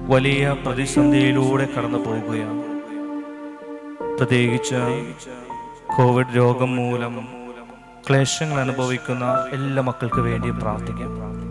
വലിയ പ്രതിസന്ധിയിലൂടെ കടന്നു പോകുകയാണ് പ്രത്യേകിച്ച് കോവിഡ് രോഗം മൂലം ക്ലേശങ്ങൾ അനുഭവിക്കുന്ന എല്ലാ മക്കൾക്ക് വേണ്ടി പ്രാർത്ഥിക്കാം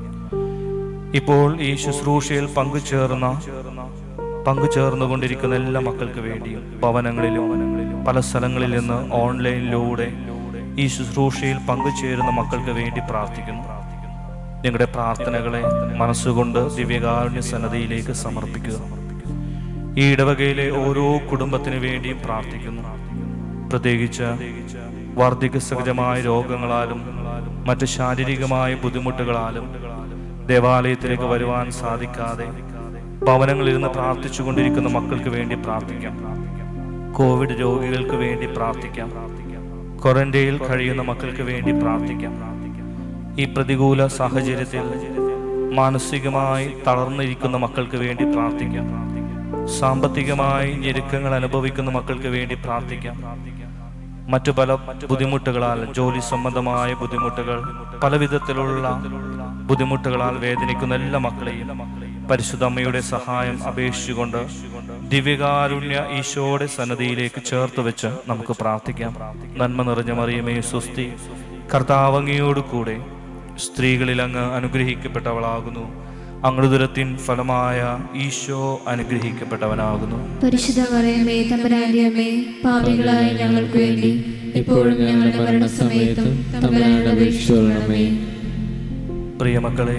ഇപ്പോൾ ഈ ശുശ്രൂഷയിൽ പങ്കുചേർന്ന പങ്കുചേർന്നുകൊണ്ടിരിക്കുന്ന എല്ലാ മക്കൾക്ക് വേണ്ടിയും ഭവനങ്ങളിലും പല സ്ഥലങ്ങളിൽ നിന്ന് ഓൺലൈനിലൂടെ ഈ ശുശ്രൂഷയിൽ പങ്കുചേരുന്ന മക്കൾക്ക് വേണ്ടി പ്രാർത്ഥിക്കുന്നു നിങ്ങളുടെ പ്രാർത്ഥനകളെ മനസ്സുകൊണ്ട് ദിവ്യകാരുണ്യ സന്നദ്ധയിലേക്ക് സമർപ്പിക്കുക ഈ ഇടവകയിലെ ഓരോ കുടുംബത്തിനു വേണ്ടിയും പ്രാർത്ഥിക്കുന്നു പ്രത്യേകിച്ച് വാർദ്ധക്യ സഹജമായ രോഗങ്ങളാലും മറ്റ് ശാരീരികമായ ബുദ്ധിമുട്ടുകളാലും ദേവാലയത്തിലേക്ക് വരുവാൻ സാധിക്കാതെ ഭവനങ്ങളിരുന്ന് പ്രാർത്ഥിച്ചുകൊണ്ടിരിക്കുന്ന മക്കൾക്ക് വേണ്ടി പ്രാർത്ഥിക്കാം കോവിഡ് രോഗികൾക്ക് വേണ്ടി പ്രാർത്ഥിക്കാം ക്വാറന്റൈനിൽ കഴിയുന്ന മക്കൾക്ക് വേണ്ടി പ്രാർത്ഥിക്കാം ഈ പ്രതികൂല സാഹചര്യത്തിൽ മാനസികമായി തളർന്നിരിക്കുന്ന മക്കൾക്ക് വേണ്ടി പ്രാർത്ഥിക്കാം സാമ്പത്തികമായി ഞെരുക്കങ്ങൾ അനുഭവിക്കുന്ന മക്കൾക്ക് വേണ്ടി പ്രാർത്ഥിക്കാം മറ്റു പല ബുദ്ധിമുട്ടുകളാൽ ജോലി സംബന്ധമായ ബുദ്ധിമുട്ടുകൾ പല വിധത്തിലുള്ള ബുദ്ധിമുട്ടുകളാൽ വേദനിക്കുന്ന എല്ലാ മക്കളെയും പരിശുദ്ധ അമ്മയുടെ സഹായം അപേക്ഷിച്ചുകൊണ്ട് ദിവ്യകാരുണ്യ ഈശോയുടെ സന്നദ്ധിയിലേക്ക് ചേർത്ത് വെച്ച് നമുക്ക് പ്രാർത്ഥിക്കാം നന്മ നിറഞ്ഞ മറിയമേ സുസ്തി കർത്താവങ്ങയോട് കൂടെ സ്ത്രീകളിൽ അങ്ങ് അനുഗ്രഹിക്കപ്പെട്ടവളാകുന്നു അങ്ങുദുരത്തിൻ ഫലമായ ഈശോ അനുഗ്രഹിക്കപ്പെട്ടവനാകുന്നു പരിശുദ്ധ മറിയമേ തമ്പുരാന്റെ അമ്മേ പാപികളായ ഞങ്ങൾക്ക് വേണ്ടി ഇപ്പോഴും ഞങ്ങളുടെ മരണസമയത്തും തമ്പുരാനോട് അപേക്ഷിച്ചുകൊള്ളണമേ പ്രിയമക്കളെ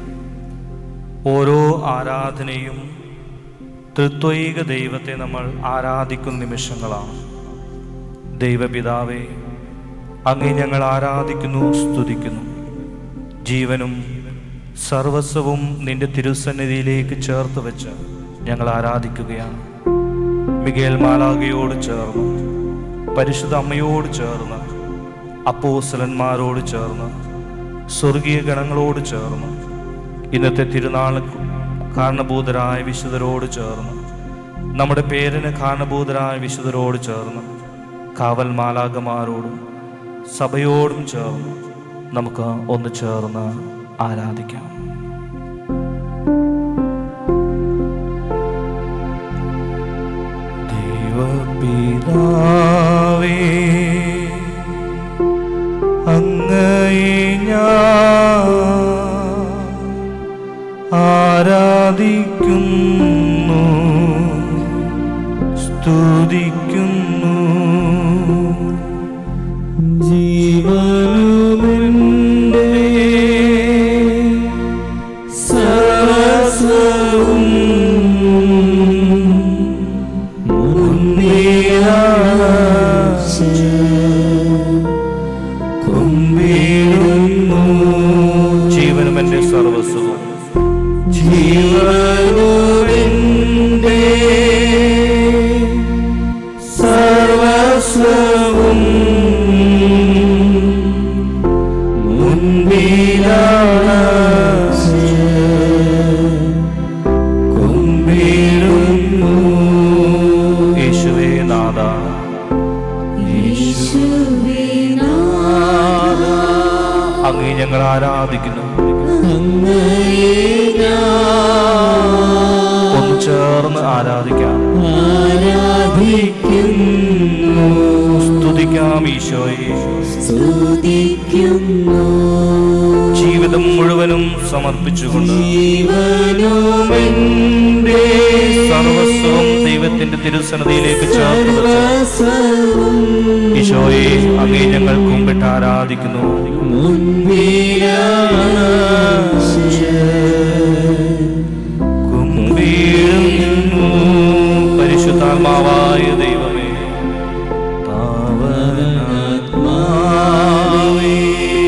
ഓരോ ആരാധനയും തൃത്വൈക ദൈവത്തെ നമ്മൾ ആരാധിക്കുന്ന നിമിഷങ്ങളാണ് ദൈവപിതാവേ അങ്ങേ ഞങ്ങൾ ആരാധിക്കുന്നു സ്തുതിക്കുന്നു ജീവനും സർവസ്വവും നിന്റെ തിരുസന്നിധിയിലേക്ക് ചേർത്ത് വെച്ച് ഞങ്ങൾ ആരാധിക്കുകയാണ് മികേൽ മാലാകയോട് ചേർന്ന് പരിശുദ്ധ അമ്മയോട് ചേർന്ന് അപ്പോസലന്മാരോട് ചേർന്ന് സ്വർഗീയ ഗണങ്ങളോട് ചേർന്ന് ഇന്നത്തെ തിരുനാൾ കാരണഭൂതരായ വിശുദ്ധരോട് ചേർന്ന് നമ്മുടെ പേരിന് കാരണഭൂതരായ വിശുദ്ധരോട് ചേർന്ന് കാവൽ മാലാകമാരോടും സഭയോടും ചേർന്ന് നമുക്ക് ഒന്ന് ചേർന്ന് ആരാധിക്കാം ദൈവപിതാവേ അങ്ങയെ ഞാൻ ആരാധിക്കുന്നു സ്തുതിക്കുന്നു ജീവനുമെൻ്റെ സർവസ്വവും കുമ്പിടുന്നു ജീവനും എൻ്റെ സർവസ്വവും ജീവനുമെൻ്റെ സർവസ്വവും മുൻപിലാണ് കുമ്പിടുന്നു യേശുവേ നാഥ യേശുവേ നാഥ, അങ്ങേ ഞങ്ങൾ ആരാധിക്കുന്നു അങ്ങയെ ഞാൻ ഒന്ന് ചേർന്ന് ആരാധിക്കാം ആരാധിക്കുന്നു സ്തുതിക്കാം ഈശോയെ സ്തുതിക്കുന്നു ജീവിതം മുഴുവനും സമർപ്പിച്ചുകൊണ്ട് ജീവനുമെൻ്റെ സർവസ്വം ദൈവത്തിന്റെ തിരുസന്നതിയിലേക്ക് ചേർത്ത് വെച്ച് സർവസ്വവും ഈശോയെ അങ്ങേ ഞങ്ങൾ കുമ്പിട്ട് ആരാധിക്കുന്നു കുമ്പിടുന്നു പരിശുദ്ധാത്മാവായ ദൈവമേ പാവനാത്മാവേ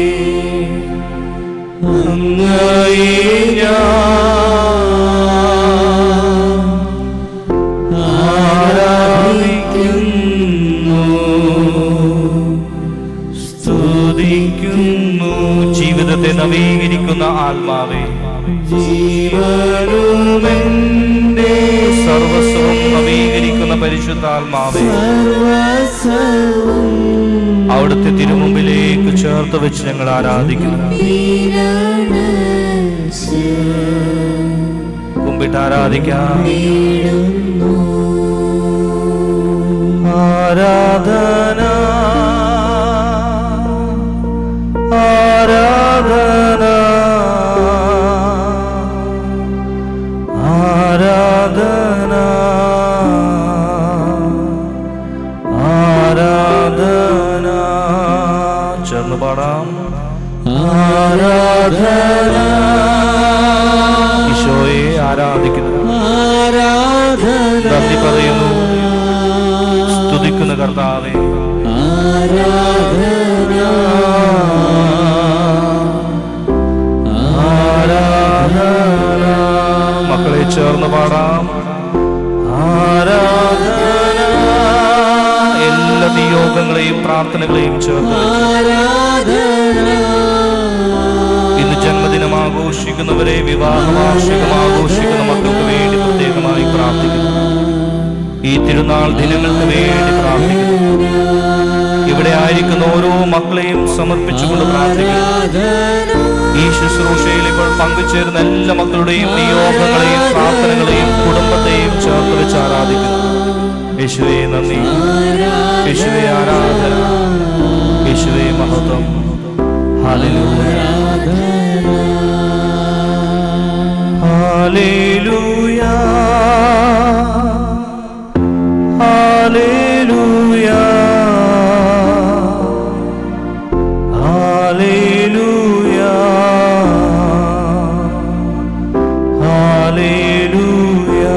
അങ്ങയെ ഞാൻ ആരാധിക്കുന്നു സ്തുതിക്കുന്നു ജീവിതത്തെ നവീകരിക്കുന്ന ആത്മാവേ ജീവനുമെന്റെ സർവസ്വം നവീകരിക്കുന്ന പരിശുദ്ധാത്മാവേ അവിടുത്തെ തിരുമുമ്പിലേക്ക് ചേർത്ത് വെച്ച് ഞങ്ങൾ ആരാധിക്കുന്നു കരമുയർത്തിപ്പിട്ട് ആരാധിക്കാം ആരാധന ആരാധന ആരാധന ആരാധന ചേർന്ന് പാടാം ആരാധന ഈശോയെ ആരാധിക്കുന്നു നന്ദി പറയുന്നു സ്തുതിക്കുന്ന കർത്താവേ ആരാധന മക്കളെ ചേർന്ന് പാടാം ആരാധന എല്ലാ നിയോഗങ്ങളെയും പ്രാർത്ഥനകളെയും ചേർന്ന് ഇന്ന് ജന്മദിനം ആഘോഷിക്കുന്നവരെ വിവാഹ വാർഷികം ആഘോഷിക്കുന്ന മക്കൾക്ക് വേണ്ടി പ്രത്യേകമായി പ്രാർത്ഥിക്കുന്നു ഈ തിരുനാൾ ദിനങ്ങൾക്ക് വേണ്ടി പ്രാർത്ഥിക്കുന്നു ഇവിടെ ആയിരിക്കുന്ന ഓരോ മക്കളെയും സമർപ്പിച്ചുകൊണ്ട് പ്രാർത്ഥിക്കുന്നു ഈ ശുശ്രൂഷയിൽ ഇപ്പോൾ പങ്കുചേരുന്ന എല്ലാ മക്കളുടെയും നിയോഗങ്ങളെയും പ്രാർത്ഥനകളെയും കുടുംബത്തെയും ചേർത്ത് വെച്ച് ആരാധിക്കുന്നു യേശുവേ നന്ദി യേശുവേ ആരാധന യേശുവേ മഹത്വം ഹല്ലേലൂയ ഹല്ലേലൂയ ഹല്ലേലൂയ ഹല്ലേലൂയ ഹല്ലേലൂയ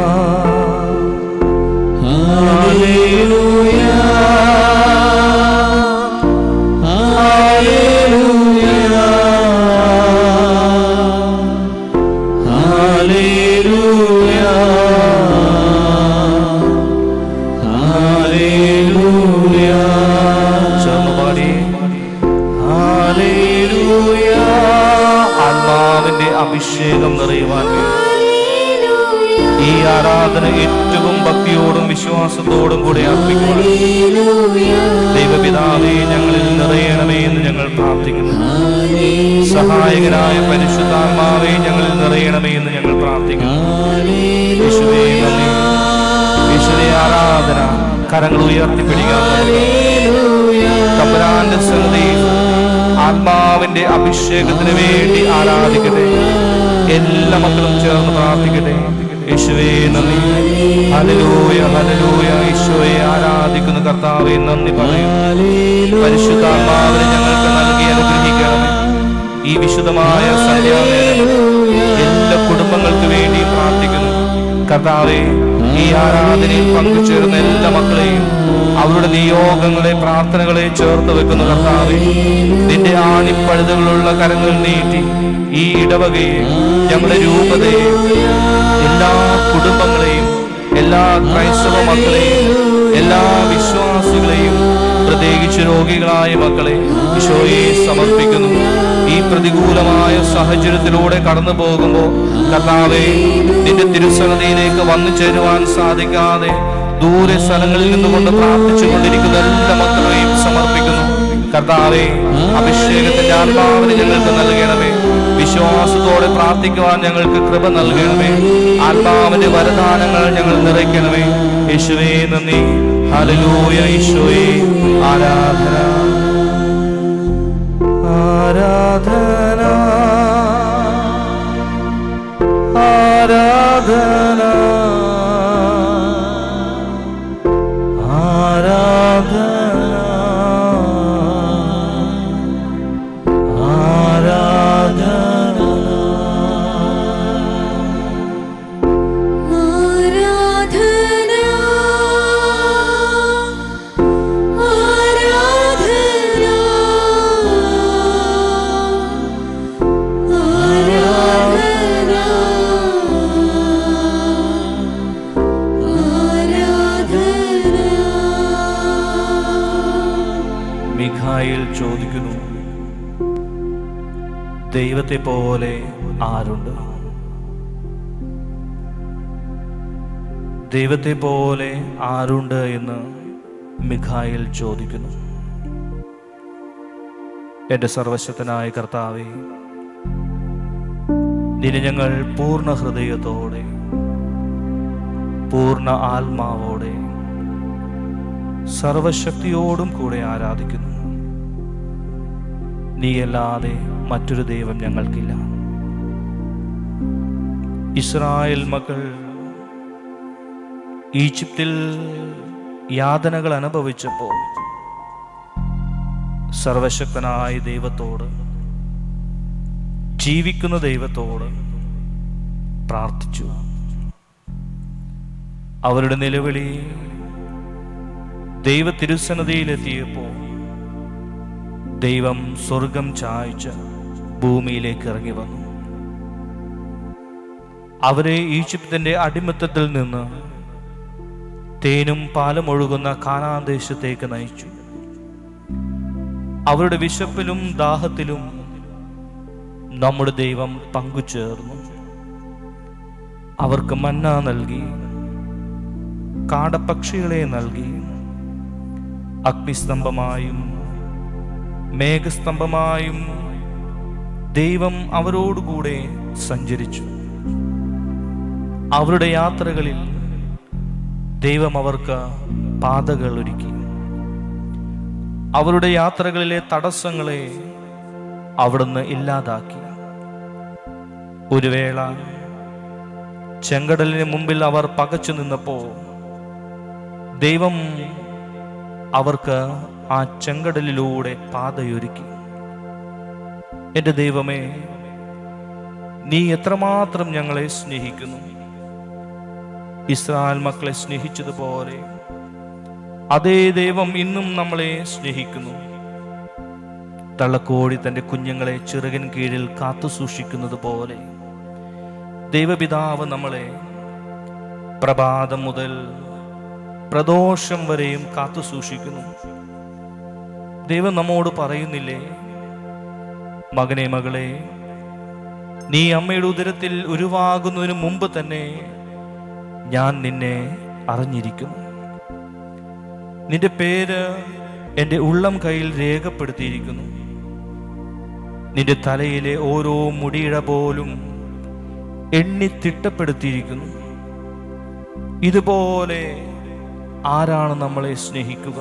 ആത്മാവിന്റെ അഭിഷേകം നിറയുവാൻ വേണ്ടി ഈ ആരാധന ഏറ്റവും ഭക്തിയോടും വിശ്വാസത്തോടും കൂടെ അർപ്പിക്കുവാൻ ദൈവപിതാവേ ഞങ്ങളിൽ നിറയണമേ എന്ന് ഞങ്ങൾ പ്രാർത്ഥിക്കുന്നു സഹായകനായ പരിശുദ്ധാത്മാവേ ഞങ്ങളിൽ നിറയണമേ എന്ന് ഞങ്ങൾ പ്രാർത്ഥിക്കുന്നു യേശുവേ നന്ദി യേശുവേ ആരാധന കരങ്ങൾ ഉയർത്തിപ്പിടിക്കാൻ തമ്പുരാന്റെ സന്നിധിയിൽ ആത്മാവിന്റെ അഭിഷേകത്തിന് വേണ്ടി ആരാധിക്കട്ടെ എല്ലാ മക്കളും ചേർന്ന് പ്രാർത്ഥിക്കട്ടെ യേശുവേ നന്ദി ഹല്ലേലൂയ ഹല്ലേലൂയ ഈശോയെ ആരാധിക്കുന്ന കർത്താവെ നന്ദി പറയുന്നു പരിശുദ്ധാത്മാവിനെ ഞങ്ങൾക്ക് നൽകി അനുഗ്രഹിക്കണമേ ഈ വിശുദ്ധമായ സന്ധ്യാനേരം എല്ലാ കുടുംബങ്ങൾക്ക് വേണ്ടിയും പ്രാർത്ഥിക്കുന്നു കർത്താവെ ഈ ആരാധനയിൽ പങ്കുചേർന്ന എല്ലാ മക്കളെയും അവരുടെ നിയോഗങ്ങളെ പ്രാർത്ഥനകളെ ചേർത്ത് വെക്കുന്ന കർത്താവെ നിന്റെ ആണിപ്പഴുതുകളുള്ള കരങ്ങൾ നീട്ടി ഈ ഇടവകയെ ഞങ്ങളുടെ രൂപതയെ എല്ലാ കുടുംബങ്ങളെയും എല്ലാ ക്രൈസ്തവ മക്കളെയും എല്ലാ വിശ്വാസികളെയും പ്രത്യേകിച്ച് രോഗികളായ മക്കളെ ഈശോയെ സമർപ്പിക്കുന്നു ഈ പ്രതികൂലമായ സാഹചര്യത്തിലൂടെ കടന്നു പോകുമ്പോൾ കർത്താവെ നിന്റെ തിരുസന്നതിയിലേക്ക് വന്നു ചേരുവാൻ സാധിക്കാതെ ദൂരെ സ്ഥലങ്ങളിൽ നിന്നുകൊണ്ട് പ്രാർത്ഥിച്ചു കൊണ്ടിരിക്കുന്ന എല്ലാ മക്കളെയും സമർപ്പിക്കുന്നു കർത്താവെ അഭിഷേകത്തിന്റെ ആത്മാവിനെ ഞങ്ങൾക്ക് നൽകണമേ വിശ്വാസത്തോടെ പ്രാർത്ഥിക്കുവാൻ ഞങ്ങൾക്ക് കൃപ നൽകണമേ ആത്മാവിന്റെ വരദാനങ്ങൾ ഞങ്ങൾ നിറയ്ക്കണമേ യേശുവേ നന്ദി ഹല്ലേലൂയ ഈശോയെ ആരാധന ആരാധന ആരാധന ആരാധന ആരാധന ആരാധന ആരാധന മിഖായിൽ ചോദിക്കുന്നു ദൈവത്തെ പോലെ ആരുണ്ട് ദൈവത്തെ പോലെ ആരുണ്ട് എന്ന് മിഖായിൽ ചോദിക്കുന്നു എൻ്റെ സർവശക്തനായ കർത്താവെ നിന്നെ ഞങ്ങൾ പൂർണ്ണ ഹൃദയത്തോടെ പൂർണ്ണ ആത്മാവോടെ സർവശക്തിയോടും കൂടെ ആരാധിക്കുന്നു നീയല്ലാതെ മറ്റൊരു ദൈവം ഞങ്ങൾക്കില്ല ഇസ്രായേൽ മക്കൾ ഈജിപ്തിൽ യാതനകൾ അനുഭവിച്ചപ്പോൾ സർവശക്തനായ ദൈവത്തോട് ജീവിക്കുന്ന ദൈവത്തോട് പ്രാർത്ഥിച്ചു അവരുടെ നിലവിളി ദൈവ തിരുസന്നതിയിലെത്തിയപ്പോൾ ദൈവം സ്വർഗം ചായ്ച്ച് ഭൂമിയിലേക്ക് ഇറങ്ങി വന്നു അവരെ ഈജിപ്തിന്റെ അടിമത്തത്തിൽ നിന്ന് തേനും പാലും ഒഴുകുന്ന കാനാൻ ദേശത്തേക്ക് നയിച്ചു അവരുടെ വിശപ്പിലും ദാഹത്തിലും നമ്മുടെ ദൈവം പങ്കുചേർന്നു അവർക്ക് മന്ന നൽകി കാടപ്പക്ഷികളെ നൽകി അഗ്നിസ്തംഭമായും മേഘസ്തംഭമായും ദൈവം അവരോടുകൂടെ സഞ്ചരിച്ചു അവരുടെ യാത്രകളിൽ ദൈവം അവർക്ക് പാതകൾ ഒരുക്കി അവരുടെ യാത്രകളിലെ തടസ്സങ്ങളെ അവിടുന്ന് ഇല്ലാതാക്കി ഒരു വേള ചെങ്കടലിന് മുമ്പിൽ അവർ പകച്ചു നിന്നപ്പോൾ ദൈവം അവർക്ക് ആ ചെങ്കടലിലൂടെ പാതയൊരുക്കി എൻ്റെ ദൈവമേ നീ എത്രമാത്രം ഞങ്ങളെ സ്നേഹിക്കുന്നു ഇസ്രായേൽ മക്കളെ സ്നേഹിച്ചതുപോലെ അതേ ദൈവം ഇന്നും നമ്മളെ സ്നേഹിക്കുന്നു തള്ളക്കോഴി തന്റെ കുഞ്ഞുങ്ങളെ ചിറകിൻ കീഴിൽ കാത്തു സൂക്ഷിക്കുന്നത് പോലെ ദൈവപിതാവ് നമ്മളെ പ്രഭാതം മുതൽ പ്രദോഷം വരെയും കാത്തു സൂക്ഷിക്കുന്നു ദൈവം നമ്മോട് പറയുന്നില്ലേ മകനെ മകളെ നീ അമ്മയുടെ ഉദരത്തിൽ ഉരുവാകുന്നതിന് മുമ്പ് തന്നെ ഞാൻ നിന്നെ അറിഞ്ഞിരിക്കുന്നു നിന്റെ പേര് എൻ്റെ ഉള്ളം കയ്യിൽ രേഖപ്പെടുത്തിയിരിക്കുന്നു നിന്റെ തലയിലെ ഓരോ മുടിയിഴ പോലും എണ്ണി തിട്ടപ്പെടുത്തിയിരിക്കുന്നു ഇതുപോലെ ആരാണ് നമ്മളെ സ്നേഹിക്കുക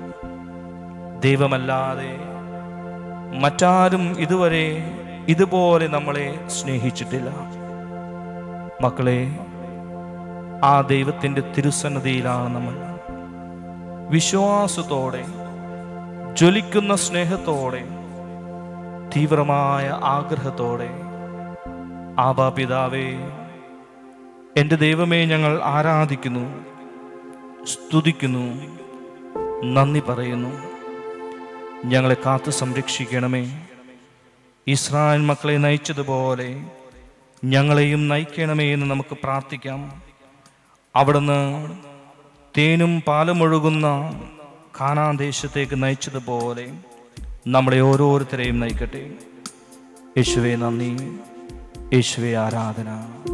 ദൈവമല്ലാതെ മറ്റാരും ഇതുവരെ ഇതുപോലെ നമ്മളെ സ്നേഹിച്ചിട്ടില്ല മക്കളെ ആ ദൈവത്തിൻ്റെ തിരുസന്നതിയിലാണ് നമ്മൾ വിശ്വാസത്തോടെ ജ്വലിക്കുന്ന സ്നേഹത്തോടെ തീവ്രമായ ആഗ്രഹത്തോടെ ആബാ പിതാവേ എൻ്റെ ദൈവമേ ഞങ്ങൾ ആരാധിക്കുന്നു സ്തുതിക്കുന്നു നന്ദി പറയുന്നു ഞങ്ങളെ കാത്തു സംരക്ഷിക്കണമേ ഇസ്രായേൽ മക്കളെ നയിച്ചതുപോലെ ഞങ്ങളെയും നയിക്കണമേ എന്ന് നമുക്ക് പ്രാർത്ഥിക്കാം അവിടുന്ന് തേനും പാലും ഒഴുകുന്ന കാനാൻ ദേശത്തേക്ക് നയിച്ചതുപോലെ നമ്മളെ ഓരോരുത്തരെയും നയിക്കട്ടെ യേശുവെ നന്ദി യേശുവെ ആരാധന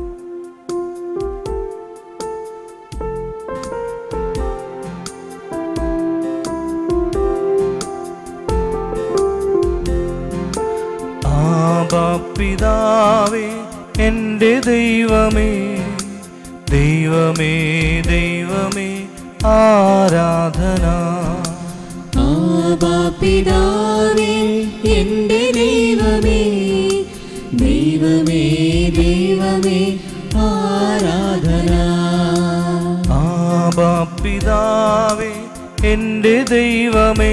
പിതാവേ എൻ്റെ ദൈവമേ ദൈവമേ ദൈവമേ ആരാധന ആബാ പിതാവേ എൻ്റെ ദൈവമേ ദൈവമേ ദൈവമേ ആരാധന ആബാ പിതാവേ എൻ്റെ ദൈവമേ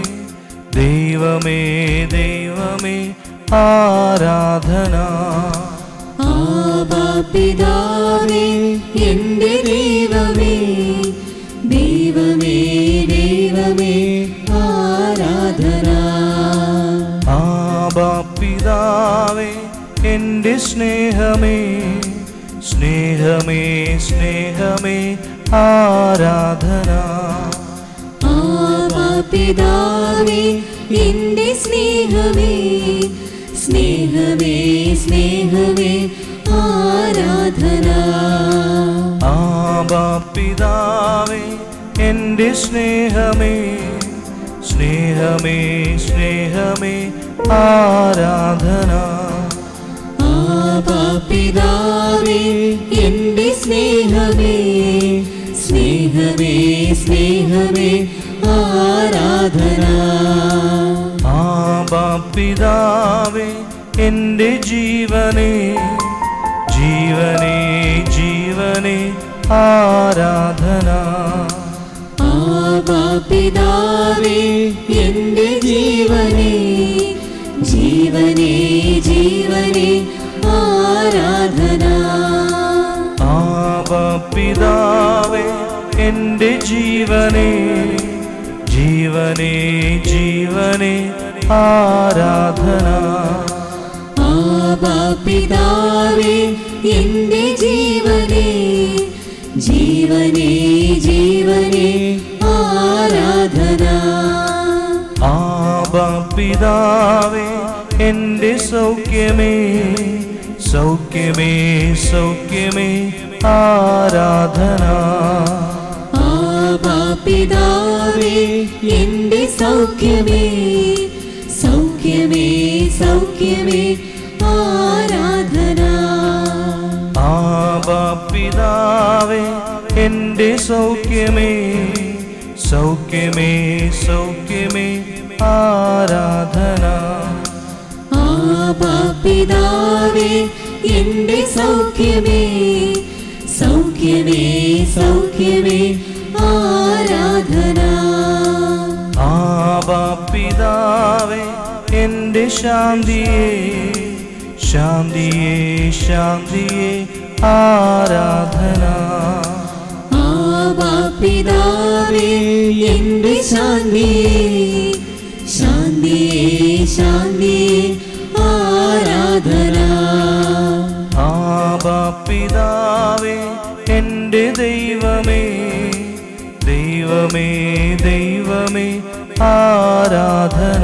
ദൈവമേ ദൈവമേ ആരാധന ആബാ പിതാവേ എൻ്റെ ദൈവമേ ദൈവമേ ദൈവമേ ആരാധന ആബാ പിതാവേ എൻ്റെ സ്നേഹമേ സ്നേഹമേ സ്നേഹമേ ആരാധന ആബാ പിതാവേ എൻ്റെ സ്നേഹമേ സ്നേഹമേ സ്നേഹമേ ആരാധന ആബാ പിതാവേ എൻ്റെ സ്നേഹമേ സ്നേഹമേ സ്നേഹമേ ആരാധന ആബാ പിതാവേ എന്റെ സ്നേഹമേ സ്നേഹമേ സ്നേഹമേ ആരാധന ആബാ പിതാവേ എൻ്റെ ജീവനേ ജീവനേ ജീവനേ ആരാധന ആബാ പിതാവേ എന്റെ ജീവനേ ജീവനേ ജീവനേ ആരാധന ആബാ പിതാവേ എൻ്റെ ജീവനേ ജീവനേ ജീവനേ ആരാധന ആബാ പിതാവേ എന്റെ ജീവനേ ജീവനേ ജീവനേ ആരാധന ആബാ പിതാവേ എൻ്റെ സൗഖ്യമേ സൗഖ്യമേ സൗഖ്യമേ ആരാധന ആബാ പിതാവേ എന്റെ സൗഖ്യമേ സൗഖ്യമേ സൗഖ്യമേ ആരാധന ആബാ പിതാവേ എൻ്റെ സൗഖ്യമേ സൗഖ്യമേ സൗഖ്യമേ ആരാധന ആബാ പിതാവേ എന്റെ സൗഖ്യമേ സൗഖ്യമേ സൗഖ്യമേ ആരാധന ആബാ പിതാവേ എൻ്റെ ശാന്തിയേ ശാന്തിയേ ശാന്തിയേ ആരാധന ആബാ പിതാവേ എന്റെ ശാന്തിയേ ശാന്തിയേ ശാന്തിയേ ആരാധന ആബാ പിതാവേ എൻ്റെ ദൈവമേ ദൈവമേ ദൈവമേ ആരാധന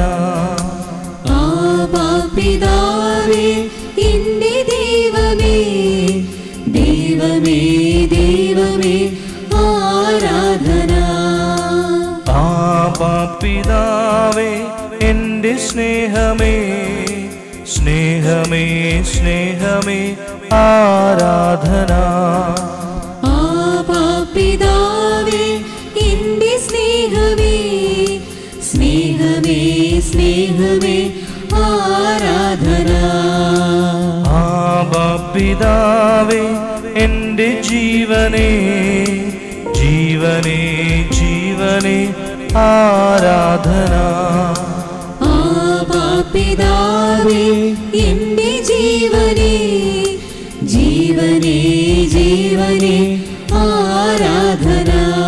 ആബാ പിതാവേ എന്റെ ദൈവമേ ദൈവമേ ദൈവമേ ആരാധന ആബാ പിതാവേ എൻ്റെ സ്നേഹമേ സ്നേഹമേ സ്നേഹമേ ആരാധന ആബാ പിതാവേ എന്റെ സ്നേഹമേ സ്നേഹമേ സ്നേഹമേ ആരാധന ആബാ പിതാവേ എൻ്റെ ജീവനേ ജീവനേ ജീവനേ ആരാധന ആബാ പിതാവേ എന്റെ ജീവനേ ജീവനേ ജീവനേ ആരാധന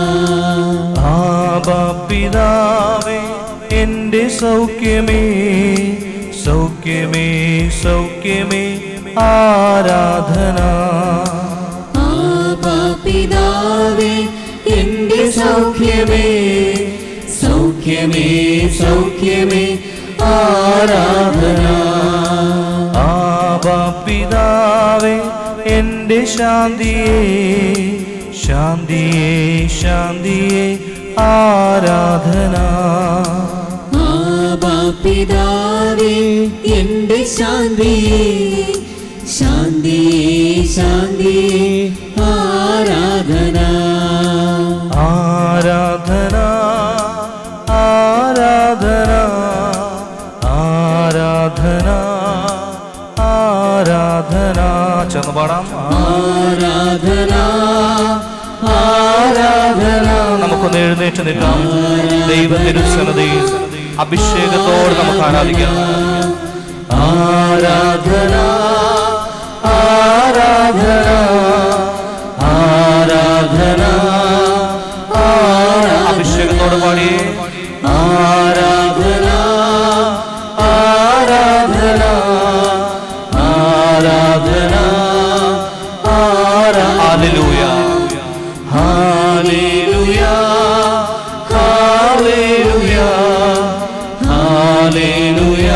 ആബാ പിതാവേ എൻ്റെ സൗഖ്യമേ സൗഖ്യമേ സൗഖ്യമേ ആരാധന ആബാ പിതാവേ എന്റെ സൗഖ്യമേ സൗഖ്യമേ സൗഖ്യമേ ആരാധന ആബാ പിതാവേ എൻ്റെ ശാന്തിയേ ശാന്തിയേ ശാന്തിയേ ആരാധന ആബാ പിതാവേ എന്റെ ശാന്തിയേ ശാന്തിയേ ശാന്തിയേ ആരാധന ആരാധന ആരാധന ആരാധന ആരാധന ചെന്ന് പാടാം ആരാധന ആരാധന നമുക്കൊന്ന് എഴുന്നേറ്റ് നിൽക്കാം ദൈവത്തിരുസന്നതയിൽ അഭിഷേകത്തോടെ നമുക്ക് ആരാധിക്കാം ആരാധന ആരാധന ആരാധന അഭിഷേകത്തോടെ പാടിയേ ആരാധന ആരാധന ആരാധന ഹല്ലേലൂയ ഹല്ലേലൂയ ഹല്ലേലൂയ ഹല്ലേലൂയ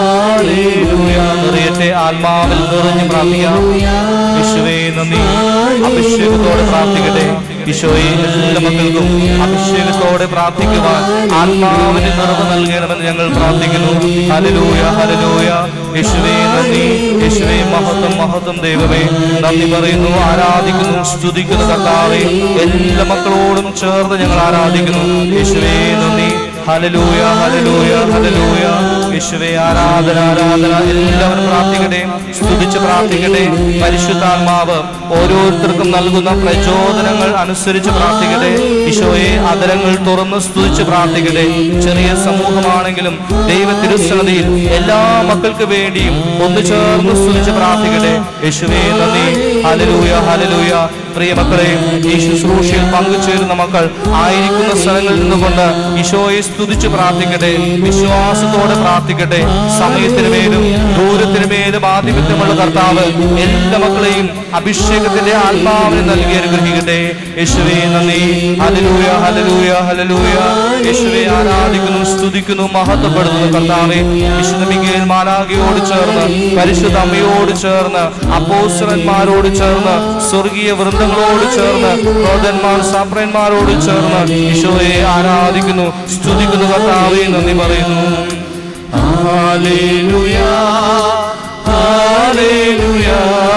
ഹല്ലേലൂയ ഹൃദയത്തെ ആത്മാവിൽ നിറഞ്ഞ് പ്രാർത്ഥിക്കാം യേശുവേ നന്ദി അഭിഷേകത്തോടെ പ്രാർത്ഥിക്കട്ടെ ഈശോയെ എല്ലാ മക്കൾക്കും അഭിഷേകത്തോടെ പ്രാർത്ഥിക്കുവാൻ ആത്മാവിന് നിറവ് നൽകണമെന്ന് ഞങ്ങൾ പ്രാർത്ഥിക്കുന്നു ഹലലൂയ ഹലലൂയ യേശുവേ നന്ദി യേശുവേ മഹത്വം മഹത്വം ദൈവമേ നന്ദി പറയുന്നു ആരാധിക്കുന്നു സ്തുതിക്കുന്നു കർത്താവേ എല്ലാ മക്കളോടും ചേർന്ന് ഞങ്ങൾ ആരാധിക്കുന്നു യേശുവേ നന്ദി ഹലലൂയ ഹലലൂയ ഹലലൂയ യേശുവേ ആരാധന ആരാധന എല്ലാവരും പ്രാർത്ഥിക്കട്ടെ സ്തുതിച്ച് പ്രാർത്ഥിക്കട്ടെ പരിശുദ്ധാത്മാവ് ഓരോരുത്തർക്കും നൽകുന്ന പ്രചോദനങ്ങൾ അനുസരിച്ച് പ്രാർത്ഥിക്കട്ടെ ഈശോയെ അതരങ്ങൾ തുറന്ന് സ്തുതിച്ച് പ്രാർത്ഥിക്കട്ടെ ചെറിയ സമൂഹമാണെങ്കിലും ദൈവ തിരുസന്നതിയിൽ എല്ലാ മക്കൾക്ക് വേണ്ടിയും ഒന്ന് ചേർന്ന് സ്തുതിച്ച് പ്രാർത്ഥിക്കട്ടെ യേശുവേ നന്ദി ഹലലൂയ ഹലലൂയ പ്രിയ മക്കളെ ഈ ശുശ്രൂഷയിൽ പങ്കുചേരുന്ന മക്കൾ ആയിരിക്കുന്ന സ്ഥലങ്ങളിൽ നിന്നുകൊണ്ട് ഈശോയെ സ്തുതിച്ച് പ്രാർത്ഥിക്കട്ടെ വിശ്വാസത്തോടെ പ്രാർത്ഥിക്കട്ടെ സമയത്തിന് മേലും ദൂരത്തിന് മേലും ആധിപത്യമുള്ള കർത്താവ് എല്ലാ മക്കളെയും അഭിഷേകത്തിന്റെ ആത്മാവിനെ നൽകി അനുഗ്രഹിക്കട്ടെ യേശുവേ നന്ദി ഹലലൂയ ഹലലൂയ ഹലലൂയ യേശുവെ ആരാധിക്കുന്നു സ്തുതിക്കുന്നു മഹത്വപ്പെടുത്തുന്നു കർത്താവെ വിശുദ്ധ മികേൽ മാലാഖയോട് ചേർന്ന് പരിശുദ്ധ അമ്മയോട് ചേർന്ന് അപ്പോസ്റ്റലന്മാരോട് ചേർന്ന് സ്വർഗീയ വൃന്ദങ്ങളോട് ചേർന്ന് ക്രോധന്മാർ സാപ്രന്മാരോട് ചേർന്ന് ഈശോയെ ആരാധിക്കുന്നു സ്തുതിക്കുന്നു കർത്താവെ നന്ദി പറയുന്നു ഹാലേലുയാ ഹാലേലുയാ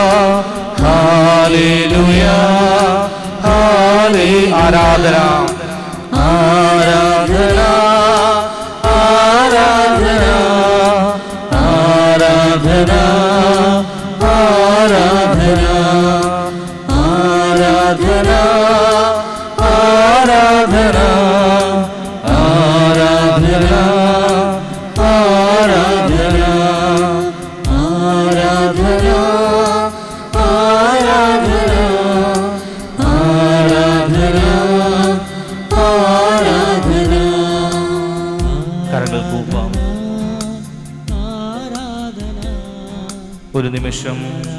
ഹാലേലുയാ ഹാലേ ആരാധന ആരാധന ആരാധന ആരാധന ആരാധന ആരാധന ആരാധന ആരാധന ആരാധന ആരാധന ആരാധന ആരാധന ആരാധന കരങ്ങൾ കൂപ്പാം ഒരു നിമിഷം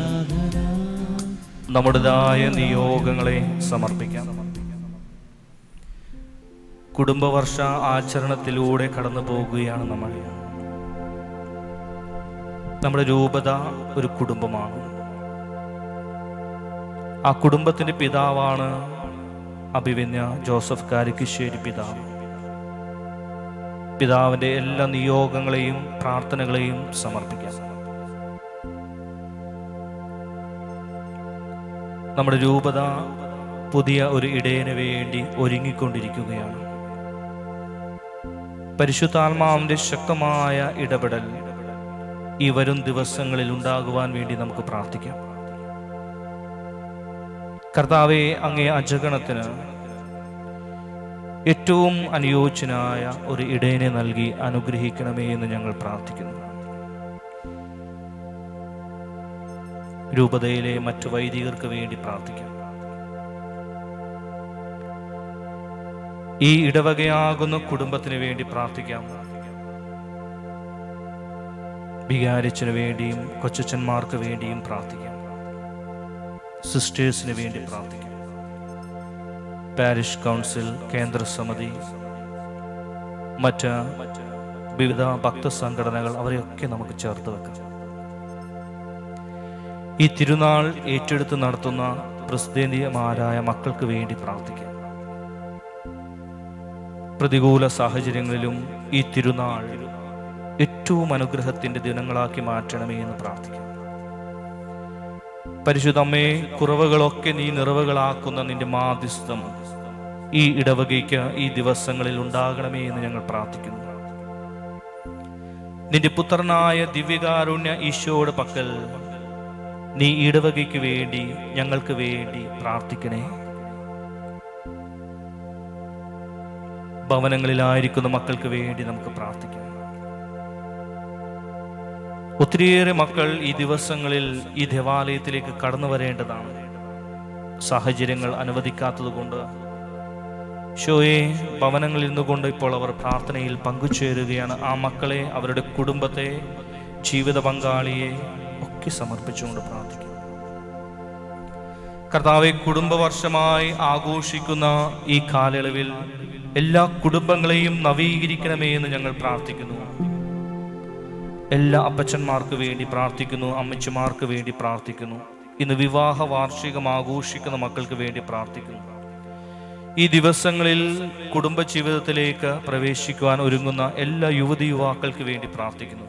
നമ്മുടേതായ നിയോഗങ്ങളെ സമർപ്പിക്കാം കുടുംബവർഷ ആചരണത്തിലൂടെ കടന്നു പോകുകയാണ് നമ്മൾ നമ്മുടെ രൂപത ഒരു കുടുംബമാണ് ആ കുടുംബത്തിന്റെ പിതാവാണ് അഭിവന്യ ജോസഫ് കാരിക്കിശ്ശേരി പിതാവ് പിതാവിന്റെ എല്ലാ നിയോഗങ്ങളെയും പ്രാർത്ഥനകളെയും സമർപ്പിക്കാം നമ്മുടെ രൂപത പുതിയ ഒരു ഇടയന് വേണ്ടി ഒരുങ്ങിക്കൊണ്ടിരിക്കുകയാണ് പരിശുദ്ധാത്മാവിന്റെ ശക്തമായ ഇടപെടൽ ഈ വരും ദിവസങ്ങളിൽ ഉണ്ടാകുവാൻ വേണ്ടി നമുക്ക് പ്രാർത്ഥിക്കാം കർത്താവെ അങ്ങേ അജഗണത്തിന് ഏറ്റവും അനുയോജ്യനായ ഒരു ഇടയനെ നൽകി അനുഗ്രഹിക്കണമേ എന്ന് ഞങ്ങൾ പ്രാർത്ഥിക്കുന്നു രൂപതയിലെ മറ്റു വൈദികർക്ക് വേണ്ടി പ്രാർത്ഥിക്കാം ഈ ഇടവകയാകുന്ന കുടുംബത്തിന് വേണ്ടി പ്രാർത്ഥിക്കാം വികാരിച്ചിന് വേണ്ടിയും കൊച്ചച്ചന്മാർക്ക് വേണ്ടിയും പ്രാർത്ഥിക്കാം സിസ്റ്റേഴ്സിന് വേണ്ടി പ്രാർത്ഥിക്കാം പാരിഷ് കൗൺസിൽ കേന്ദ്ര സമിതി മറ്റ് വിവിധ ഭക്ത സംഘടനകൾ അവരെയൊക്കെ നമുക്ക് ചേർത്ത് വെക്കാം ഈ തിരുനാൾ ഏറ്റെടുത്ത് നടത്തുന്ന പ്രസിദ്ധീയമാരായ മക്കൾക്ക് വേണ്ടി പ്രാർത്ഥിക്കാം പ്രതികൂല സാഹചര്യങ്ങളിലും ഈ തിരുനാൾ ഏറ്റവും അനുഗ്രഹത്തിന്റെ ദിനങ്ങളാക്കി മാറ്റണമേ എന്ന് പ്രാർത്ഥിക്കാം പരിശുദ്ധമ്മേ കുറവുകളൊക്കെ നീ നിറവുകളാക്കുന്ന നിന്റെ മാധ്യസ്ഥം ഈ ഇടവകയ്ക്ക് ഈ ദിവസങ്ങളിൽ ഉണ്ടാകണമേ എന്ന് ഞങ്ങൾ പ്രാർത്ഥിക്കുന്നു നിന്റെ പുത്രനായ ദിവ്യകാരുണ്യ ഈശോയുടെ പക്കൽ നീ ഇടവകയ്ക്ക് വേണ്ടി ഞങ്ങൾക്ക് വേണ്ടി പ്രാർത്ഥിക്കണേ ഭവനങ്ങളിലായിരിക്കുന്ന മക്കൾക്ക് വേണ്ടി നമുക്ക് പ്രാർത്ഥിക്കാം ഒത്തിരിയേറെ മക്കൾ ഈ ദിവസങ്ങളിൽ ഈ ദേവാലയത്തിലേക്ക് കടന്നു വരേണ്ടതാണ് സാഹചര്യങ്ങൾ അനുവദിക്കാത്തത് കൊണ്ട് ഷോയെ ഭവനങ്ങളിൽ നിന്നുകൊണ്ട് ഇപ്പോൾ അവർ പ്രാർത്ഥനയിൽ പങ്കുചേരുകയാണ് ആ മക്കളെ അവരുടെ കുടുംബത്തെ ജീവിത പങ്കാളിയെ ഒക്കെ സമർപ്പിച്ചുകൊണ്ട് പ്രാർത്ഥിക്കും കർത്താവെ കുടുംബവർഷമായി ആഘോഷിക്കുന്ന ഈ കാലയളവിൽ എല്ലാ കുടുംബങ്ങളെയും നവീകരിക്കണമേ എന്ന് ഞങ്ങൾ പ്രാർത്ഥിക്കുന്നു എല്ലാ അപ്പച്ചന്മാർക്ക് വേണ്ടി പ്രാർത്ഥിക്കുന്നു അമ്മച്ചിമാർക്ക് വേണ്ടി പ്രാർത്ഥിക്കുന്നു ഇന്ന് വിവാഹ വാർഷികം ആഘോഷിക്കുന്ന മക്കൾക്ക് വേണ്ടി പ്രാർത്ഥിക്കുന്നു ഈ ദിവസങ്ങളിൽ കുടുംബ ജീവിതത്തിലേക്ക് പ്രവേശിക്കുവാൻ ഒരുങ്ങുന്ന എല്ലാ യുവതി യുവാക്കൾക്ക് വേണ്ടി പ്രാർത്ഥിക്കുന്നു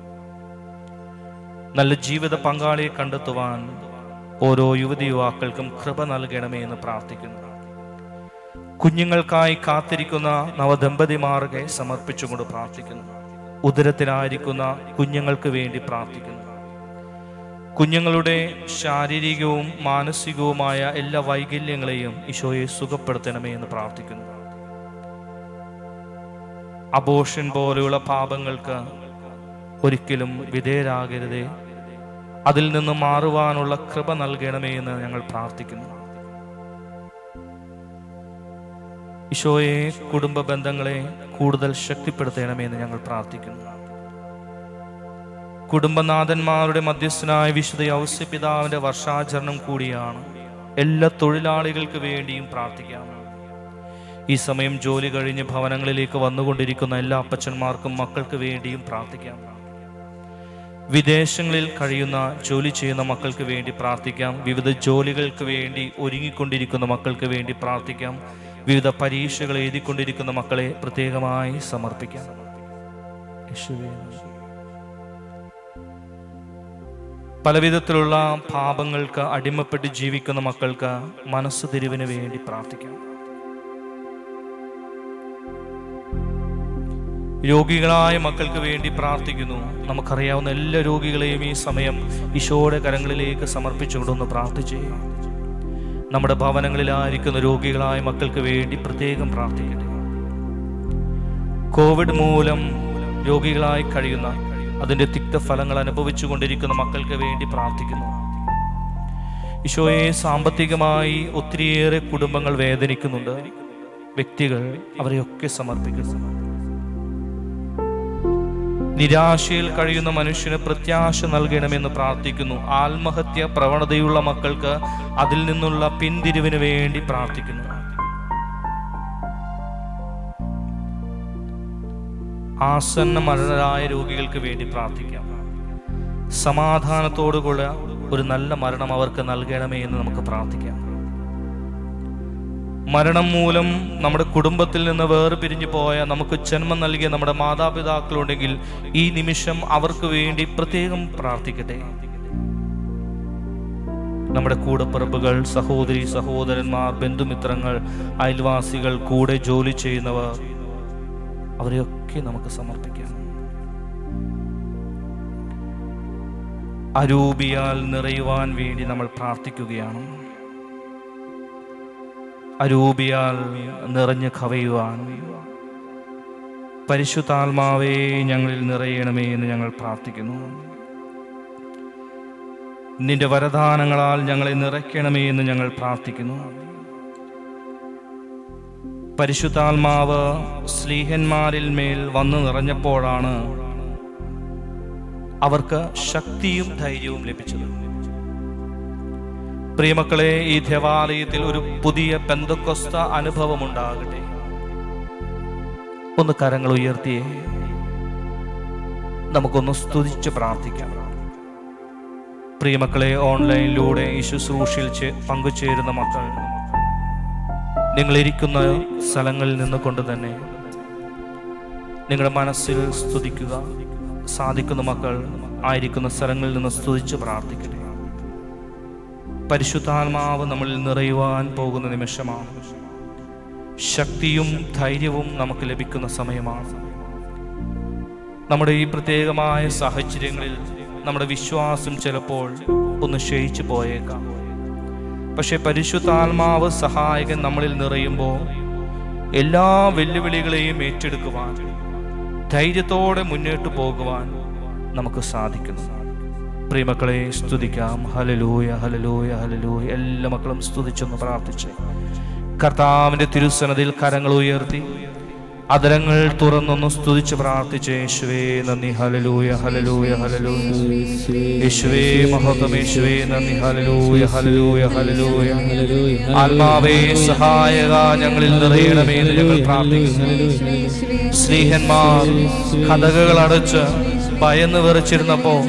നല്ല ജീവിത പങ്കാളിയെ കണ്ടെത്തുവാൻ ഓരോ യുവതി യുവാക്കൾക്കും കൃപ നൽകണമേ എന്ന് പ്രാർത്ഥിക്കുന്നു കുഞ്ഞുങ്ങൾക്കായി കാത്തിരിക്കുന്ന നവദമ്പതിമാർക്കെ സമർപ്പിച്ചുകൊണ്ട് പ്രാർത്ഥിക്കുന്നു ഉദരത്തിലായിരിക്കുന്ന കുഞ്ഞുങ്ങൾക്ക് വേണ്ടി പ്രാർത്ഥിക്കുന്നു കുഞ്ഞുങ്ങളുടെ ശാരീരികവും മാനസികവുമായ എല്ലാ വൈകല്യങ്ങളെയും ഈശോയെ സുഖപ്പെടുത്തണമേ എന്ന് പ്രാർത്ഥിക്കുന്നു അബോഷൻ പോലെയുള്ള പാപങ്ങൾക്ക് ഒരിക്കലും വിധേയരാകരുതേ അതിൽ നിന്ന് മാറുവാനുള്ള കൃപ നൽകണമേ എന്ന് ഞങ്ങൾ പ്രാർത്ഥിക്കുന്നു ഈശോയെ കുടുംബ ബന്ധങ്ങളെ കൂടുതൽ ശക്തിപ്പെടുത്തണമേ എന്ന് ഞങ്ങൾ പ്രാർത്ഥിക്കുന്നു കുടുംബനാഥന്മാരുടെ മധ്യസ്ഥനായ വിശുദ്ധ ഔസ്യപിതാവിന്റെ വർഷാചരണം കൂടിയാണ് എല്ലാ തൊഴിലാളികൾക്ക് വേണ്ടിയും പ്രാർത്ഥിക്കാം ഈ സമയം ജോലി കഴിഞ്ഞ് ഭവനങ്ങളിലേക്ക് വന്നുകൊണ്ടിരിക്കുന്ന എല്ലാ അപ്പച്ചന്മാർക്കും മക്കൾക്ക് വേണ്ടിയും പ്രാർത്ഥിക്കാം വിദേശങ്ങളിൽ കഴിയുന്ന ജോലി ചെയ്യുന്ന മക്കൾക്ക് വേണ്ടി പ്രാർത്ഥിക്കാം വിവിധ ജോലികൾക്ക് വേണ്ടി ഒരുങ്ങിക്കൊണ്ടിരിക്കുന്ന മക്കൾക്ക് വേണ്ടി പ്രാർത്ഥിക്കാം വിവിധ പരീക്ഷകൾ എഴുതിക്കൊണ്ടിരിക്കുന്ന മക്കളെ പ്രത്യേകമായി സമർപ്പിക്കാം യേശുവേ നന്ദി. പലവിധത്തിലുള്ള പാപങ്ങൾക്ക് അടിമപ്പെട്ട് ജീവിക്കുന്ന മക്കൾക്ക് മനസ്സ് തിരിവിന് വേണ്ടി പ്രാർത്ഥിക്കാം രോഗികളായ മക്കൾക്ക് വേണ്ടി പ്രാർത്ഥിക്കുന്നു നമുക്കറിയാവുന്ന എല്ലാ രോഗികളെയും ഈ സമയം ഈശോയുടെ കരങ്ങളിലേക്ക് സമർപ്പിച്ചുകൊണ്ടൊന്ന് പ്രാർത്ഥിച്ചേ നമ്മുടെ ഭവനങ്ങളിലായിരിക്കുന്ന രോഗികളായ മക്കൾക്ക് വേണ്ടി പ്രത്യേകം പ്രാർത്ഥിക്കട്ടെ കോവിഡ് മൂലം രോഗികളായി കഴിയുന്ന അതിന്റെ തിക്തഫലങ്ങൾ അനുഭവിച്ചു കൊണ്ടിരിക്കുന്ന മക്കൾക്ക് വേണ്ടി പ്രാർത്ഥിക്കുന്നു ഈശോയെ സാമ്പത്തികമായി ഒത്തിരിയേറെ കുടുംബങ്ങൾ വേദനിക്കുന്നുണ്ട് വ്യക്തികൾ അവരെയൊക്കെ സമർപ്പിക്കുന്നു നിരാശയിൽ കഴിയുന്ന മനുഷ്യന് പ്രത്യാശ നൽകണമെന്ന് പ്രാർത്ഥിക്കുന്നു ആത്മഹത്യ പ്രവണതയുള്ള മക്കൾക്ക് അതിൽ നിന്നുള്ള പിന്തിരിവിന് വേണ്ടി പ്രാർത്ഥിക്കുന്നു ആസന്ന മരണരായ രോഗികൾക്ക് വേണ്ടി പ്രാർത്ഥിക്കാം സമാധാനത്തോടുകൂടെ ഒരു നല്ല മരണം അവർക്ക് നൽകണമേ എന്ന് നമുക്ക് പ്രാർത്ഥിക്കാം മരണം മൂലം നമ്മുടെ കുടുംബത്തിൽ നിന്ന് വേർപിരിഞ്ഞു പോയ നമുക്ക് ജന്മം നൽകിയ നമ്മുടെ മാതാപിതാക്കളുണ്ടെങ്കിൽ ഈ നിമിഷം അവർക്ക് വേണ്ടി പ്രത്യേകം പ്രാർത്ഥിക്കട്ടെ നമ്മുടെ കൂടപ്പിറപ്പുകൾ സഹോദരി സഹോദരന്മാർ ബന്ധുമിത്രങ്ങൾ അയൽവാസികൾ കൂടെ ജോലി ചെയ്യുന്നവർ അവരെയൊക്കെ നമുക്ക് സമർപ്പിക്കാം അരൂപിയാൽ നിറയുവാൻ വേണ്ടി നമ്മൾ പ്രാർത്ഥിക്കുകയാണ് അരൂപിയാൽ നിറഞ്ഞു കവയുവാൻ പരിശുദ്ധാത്മാവേ ഞങ്ങളിൽ നിറയണമേ എന്ന് ഞങ്ങൾ പ്രാർത്ഥിക്കുന്നു നിന്റെ വരദാനങ്ങളാൽ ഞങ്ങളെ നിറയ്ക്കണമേ എന്ന് ഞങ്ങൾ പ്രാർത്ഥിക്കുന്നു പരിശുദ്ധാത്മാവ് സ്ലീഹന്മാരിൽ മേൽ വന്നു നിറഞ്ഞപ്പോഴാണ് അവർക്ക് ശക്തിയും ധൈര്യവും ലഭിച്ചത് പ്രിയമക്കളെ ഈ ദേവാലയത്തിൽ ഒരു പുതിയ പെന്തക്കൊസ്ത അനുഭവം ഉണ്ടാകട്ടെ ഒന്ന് കരങ്ങൾ ഉയർത്തിയേ നമുക്കൊന്ന് സ്തുതിച്ച് പ്രാർത്ഥിക്കാം പ്രിയമക്കളെ ഓൺലൈനിലൂടെ ഈ ശുശ്രൂഷയിൽ ചേ- പങ്കുചേരുന്ന മക്കൾ നിങ്ങൾ ഇരിക്കുന്ന സ്ഥലങ്ങളിൽ നിന്ന് കൊണ്ട് തന്നെ നിങ്ങളുടെ മനസ്സിൽ സ്തുതിക്കുക സാധിക്കുന്ന മക്കൾ ആയിരിക്കുന്ന സ്ഥലങ്ങളിൽ നിന്ന് സ്തുതിച്ച് പ്രാർത്ഥിക്കട്ടെ പരിശുദ്ധാത്മാവ് നമ്മളിൽ നിറയുവാൻ പോകുന്ന നിമിഷമാണ് ശക്തിയും ധൈര്യവും നമുക്ക് ലഭിക്കുന്ന സമയമാണ് നമ്മുടെ ഈ പ്രത്യേകമായ സാഹചര്യങ്ങളിൽ നമ്മുടെ വിശ്വാസം ചിലപ്പോൾ ഒന്ന് ക്ഷയിച്ചു പോയേക്കാം പക്ഷെ പരിശുദ്ധാത്മാവ് സഹായകൻ നമ്മളിൽ നിറയുമ്പോൾ എല്ലാ വെല്ലുവിളികളെയും ഏറ്റെടുക്കുവാൻ ധൈര്യത്തോടെ മുന്നോട്ട് പോകുവാൻ നമുക്ക് സാധിക്കുന്നു പ്രിയമക്കളെ സ്തുതിക്കാം ഹലലൂയ ഹലലൂയ ഹലലൂയ എല്ലാ മക്കളും സ്തുതിച്ചൊന്ന് പ്രാർത്ഥിച്ച് കർത്താവിന്റെ തിരുസനതിൽ കരങ്ങൾ ഉയർത്തി അതരങ്ങൾ തുറന്നൊന്ന് സ്തുതിച്ച് പ്രാർത്ഥിച്ച് യേശുവേ നന്ദി ഹലലൂയ ഹലലൂയ ഹലലൂയ യേശുവേ മഹത്വം യേശുവേ നന്ദി ഹലലൂയ ഹലലൂയ ഹലലൂയ ആത്മാവേ സഹായക ഞങ്ങളിൽ നിറയണമേ എന്ന് ഞങ്ങൾ പ്രാർത്ഥിക്കുന്നു സ്നേഹന്മാർ കഥകൾ അടച്ച് ഭയന്ന് വിറച്ചിരുന്നപ്പോ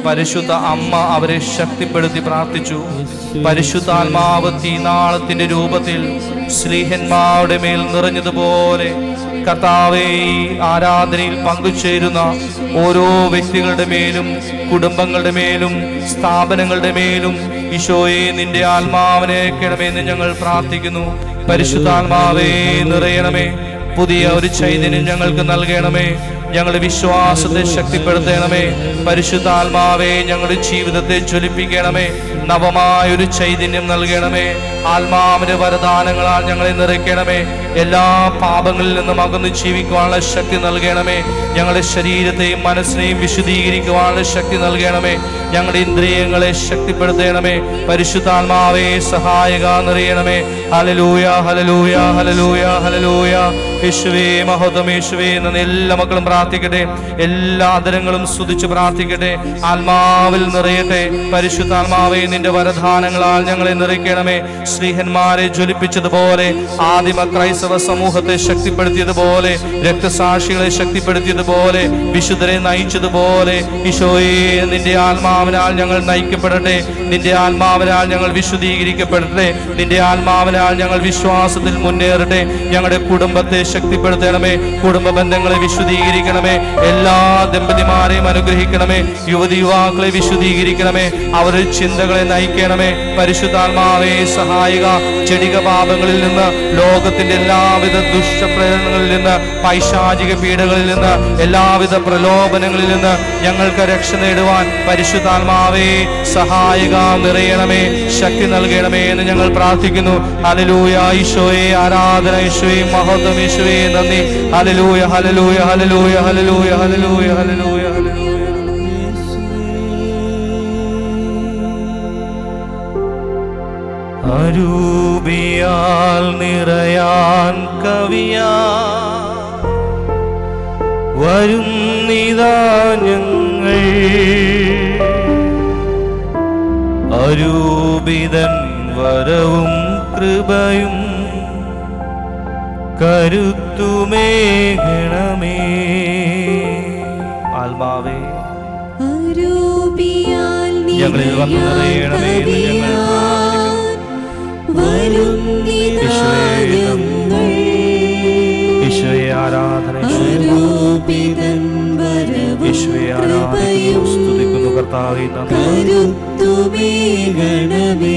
പരിശുദ്ധ അമ്മ അവരെ ശക്തിപ്പെടുത്തി പ്രാർത്ഥിച്ചു പരിശുദ്ധാത്മാവ് തീനാളത്തിന്റെ രൂപത്തിൽ സ്ലീഹന്മാരുടെ മേൽ നിറഞ്ഞതുപോലെ കർത്താവെ ഈ ആരാധനയിൽ പങ്കുചേരുന്ന ഓരോ വ്യക്തികളുടെ മേലും കുടുംബങ്ങളുടെ മേലും സ്ഥാപനങ്ങളുടെ മേലും ഈശോയെ നിന്റെ ആത്മാവിനെ കിടമെന്ന് ഞങ്ങൾ പ്രാർത്ഥിക്കുന്നു പരിശുദ്ധാത്മാവേ നിറയണമേ പുതിയ ഒരു ചൈതന്യം ഞങ്ങൾക്ക് നൽകണമേ ഞങ്ങളുടെ വിശ്വാസത്തെ ശക്തിപ്പെടുത്തണമേ പരിശുദ്ധാത്മാവേ ഞങ്ങളുടെ ജീവിതത്തെ ജ്വലിപ്പിക്കണമേ നവമായ ഒരു ചൈതന്യം നൽകണമേ ആത്മാവിന്റെ വരദാനങ്ങളാൽ ഞങ്ങളെ നിറയ്ക്കണമേ എല്ലാ പാപങ്ങളിൽ നിന്നും അകന്ന് ജീവിക്കുവാനുള്ള ശക്തി നൽകണമേ ഞങ്ങളുടെ ശരീരത്തെയും മനസ്സിനെയും വിശുദ്ധീകരിക്കുവാനുള്ള ശക്തി നൽകണമേ ഞങ്ങളുടെ ഇന്ദ്രിയങ്ങളെ ശക്തിപ്പെടുത്തണമേ പരിശുദ്ധാത്മാവേ സഹായക നിറയണമേ ഹലലൂയ ഹലലൂയ ഹലലൂയ ഹലലൂയ യേശുവേ മഹത്വം യേശുവേ എന്ന എല്ലാ മക്കളും പ്രാർത്ഥിക്കട്ടെ എല്ലാ ആദരങ്ങളും സ്തുതിച്ച് പ്രാർത്ഥിക്കട്ടെ ആത്മാവിൽ നിറയട്ടെ പരിശുദ്ധാത്മാവേ നിന്റെ വരദാനങ്ങളാൽ ഞങ്ങളെ നിറയ്ക്കണമേ ശ്രീഹന്മാരെ ജ്വലിപ്പിച്ചതുപോലെ ആദിമ ക്രൈസ്തവ സമൂഹത്തെ ശക്തിപ്പെടുത്തിയതുപോലെ രക്തസാക്ഷികളെ ശക്തിപ്പെടുത്തിയതുപോലെ വിശുദ്ധരെ നയിച്ചതുപോലെ ഈശോയെ നിന്റെ ആത്മാവിനാൽ ഞങ്ങൾ നയിക്കപ്പെടട്ടെ നിന്റെ ആത്മാവിനാൽ ഞങ്ങൾ വിശുദ്ധീകരിക്കപ്പെടട്ടെ നിന്റെ ആത്മാവിനാൽ ഞങ്ങൾ വിശ്വാസത്തിൽ മുന്നേറട്ടെ ഞങ്ങളുടെ കുടുംബത്തെ ശക്തിപ്പെടുത്തണമേ കുടുംബ ബന്ധങ്ങളെ വിശുദ്ധീകരിക്കണമേ എല്ലാ ദമ്പതിമാരെയും അനുഗ്രഹിക്കണമേ യുവതി യുവാക്കളെ വിശുദ്ധീകരിക്കണമേ അവരുടെ ചിന്തകളെ നയിക്കണമേ പരിശുദ്ധാത്മാവേ സഹായിക ചെടിക പാപങ്ങളിൽ നിന്ന് ലോകത്തിന്റെ എല്ലാവിധ ദുഷ്ടപ്രേരണകളിൽ നിന്ന് പൈശാചിക പീഡകളിൽ നിന്ന് എല്ലാവിധ പ്രലോഭനങ്ങളിൽ നിന്ന് ഞങ്ങൾക്ക് രക്ഷ നേടുവാൻ പരിശുദ്ധാത്മാവേ സഹായിക നിറയണമേ ശക്തി നൽകണമേ എന്ന് ഞങ്ങൾ പ്രാർത്ഥിക്കുന്നു ഹലലൂയ ഈശോയെ ആരാധന ഈശോയെ മഹത്വം ഈശോയെ നന്ദി ഹലലൂയ ഹലലൂയ ഹലലൂയ ഹലലൂയ ഹലലൂയ ഹലലൂയ ഹലലൂയ അരൂപിയാൽ നിറയാൻ കവിയാ വരുന്നിതാ ഞങ്ങൾ അരൂപിതൻ വരവും കൃപയും കരുത്തുമേഘണമേ ആത്മാവേ അരൂപിയാൽ ഞങ്ങളിൽ വന്നു നിറയണമേ എന്ന് ഞങ്ങൾ വരുന്നിതാ ഈശോയെ ഞങ്ങൾ. ഈശോയെ ആരാധന ഈശോയെ അരൂപിതൻ വരവും ഈശോയെ ആരാധിക്കുന്നു സ്തുതിക്കുന്നു കർത്താവേ നന്ദി കരുത്തുമേഘണമേ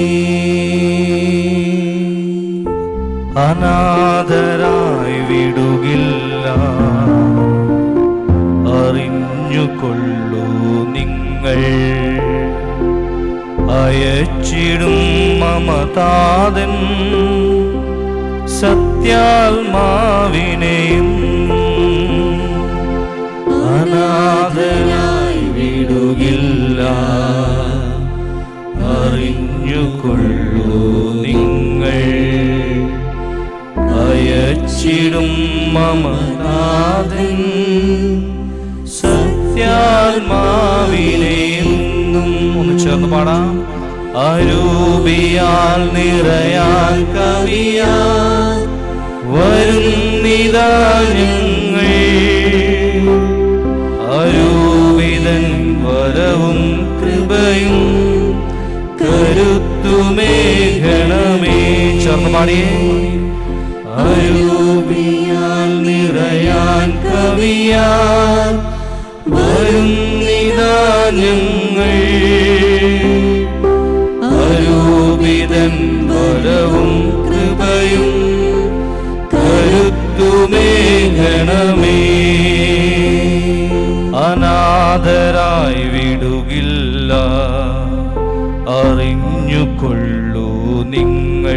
അനാഥരായി വിടുകില്ല അറിഞ്ഞുകൊള്ളൂ നിങ്ങൾ അയച്ചിടും മമതാതൻ സത്യാത്മാവിനെയും അനാഥരായി വിടുകില്ല അറിഞ്ഞുകൊള്ളൂ നിങ്ങൾ അയച്ചിടും മമനാഥൻ സത്യാത്മാവിനെയും ഒന്ന് ചേർന്ന് പാടാം അരൂപിയാൽ നിറയാൻ കവിയാൻ വരുന്നിതാ ഞങ്ങൾ അരൂപിതൻ വരവും കൃപയും കരുത്തുമേഘണമേ ചേർന്ന് പാടിയേ അരൂപിയാൽ നിറയാൻ കവിയാൻ വരുന്നിതാ ഞങ്ങൾ അരൂപിതൻ വരവും കൃപയും കരുത്തുമേഘണമേ അനാഥരായി വിടുകില്ല അറിഞ്ഞുകൊള്ളൂ നിങ്ങൾ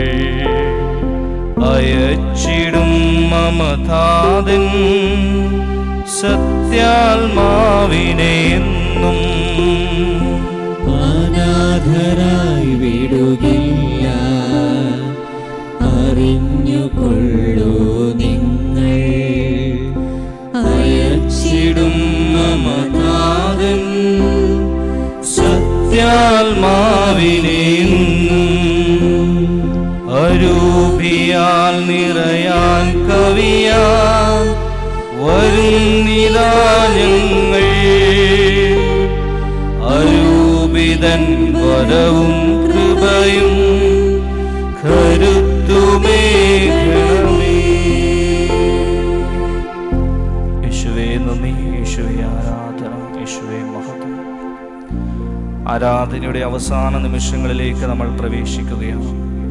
അയച്ചിടും മമതാതൻ സത്യാത്മാവിനെ എന്നും അനാഥരായി വിടുകില്ല അറിഞ്ഞുകൊള്ളൂ നിങ്ങൾ അയച്ചിടും മമതാതൻ സത്യാത്മാവിനെ എന്നും അരൂപിയാൽ നിറയാൻ കവിയാൻ വരുന്നിതാ ഞങ്ങൾ അരൂ വരവും കൃപയും കരുത്തുമേഘണമേ യേശുവേ നന്ദി യേശുവേ ആരാധന യേശുവേ മഹത്വം ആരാധനയുടെ അവസാന നിമിഷങ്ങളിലേക്ക് നമ്മൾ പ്രവേശിക്കുകയാണ്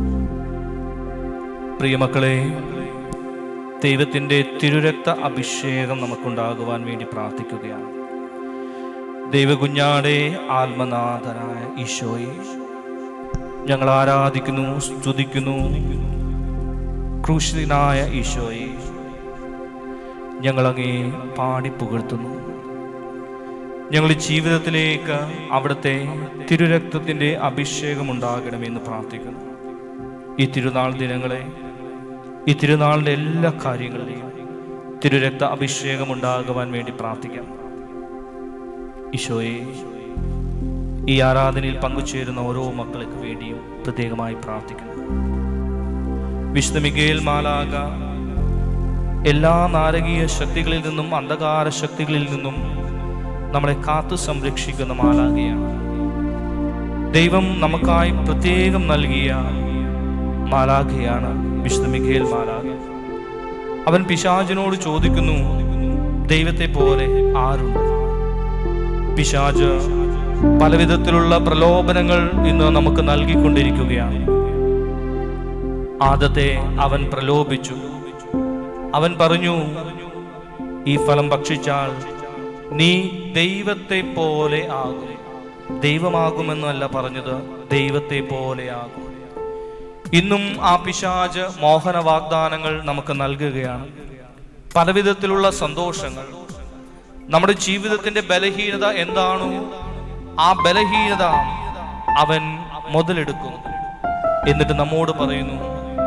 പ്രിയമക്കളെ ദൈവത്തിൻ്റെ തിരുരക്ത അഭിഷേകം നമുക്കുണ്ടാകുവാൻ വേണ്ടി പ്രാർത്ഥിക്കുകയാണ് ദൈവകുഞ്ഞാടെ ആത്മനാഥനായ ഈശോയെ ഞങ്ങൾ ആരാധിക്കുന്നു സ്തുതിക്കുന്നു ക്രൂശിതനായ ഈശോയെ ഞങ്ങളങ്ങേ പാടി പുകഴ്ത്തുന്നു ഞങ്ങളുടെ ജീവിതത്തിലേക്ക് അവിടുത്തെ തിരുരക്തത്തിൻ്റെ അഭിഷേകം ഉണ്ടാകണമെന്ന് പ്രാർത്ഥിക്കുന്നു ഈ തിരുനാൾ ദിനങ്ങളെ ഈ തിരുനാളിൻ്റെ എല്ലാ കാര്യങ്ങളിലെയും തിരുരക്ത അഭിഷേകം ഉണ്ടാകുവാൻ വേണ്ടി പ്രാർത്ഥിക്കാം ഈശോയെ ഈ ആരാധനയിൽ പങ്കുചേരുന്ന ഓരോ മക്കൾക്ക് വേണ്ടിയും പ്രത്യേകമായി പ്രാർത്ഥിക്കുന്നു വിശുദ്ധ മികേൽ മാലാക എല്ലാ നാരകീയ ശക്തികളിൽ നിന്നും അന്ധകാര ശക്തികളിൽ നിന്നും നമ്മളെ കാത്തു സംരക്ഷിക്കുന്ന മാലാകയാണ് ദൈവം നമുക്കായി പ്രത്യേകം നൽകിയ മാലാഖയാണ് വിശുദ്ധ മിഖേൽ മാലാഖ അവൻ പിശാചിനോട് ചോദിക്കുന്നു ദൈവത്തെ പോലെ ആരുണ്ട് പിശാജ് പലവിധത്തിലുള്ള പ്രലോഭനങ്ങൾ ഇന്ന് നമുക്ക് നൽകിക്കൊണ്ടിരിക്കുകയാണ് ആദത്തെ അവൻ പ്രലോഭിച്ചു അവൻ പറഞ്ഞു ഈ ഫലം ഭക്ഷിച്ചാൽ നീ ദൈവത്തെ പോലെ ആകും ദൈവമാകുമെന്നല്ല പറഞ്ഞത് ദൈവത്തെ പോലെ ആകും ഇന്നും ആ പിശാജ് മോഹന വാഗ്ദാനങ്ങൾ നമുക്ക് നൽകുകയാണ് പലവിധത്തിലുള്ള സന്തോഷങ്ങൾ നമ്മുടെ ജീവിതത്തിന്റെ ബലഹീനത എന്താണോ ആ ബലഹീനത അവൻ മുതലെടുക്കുന്നു എന്നിട്ട് നമ്മോട് പറയുന്നു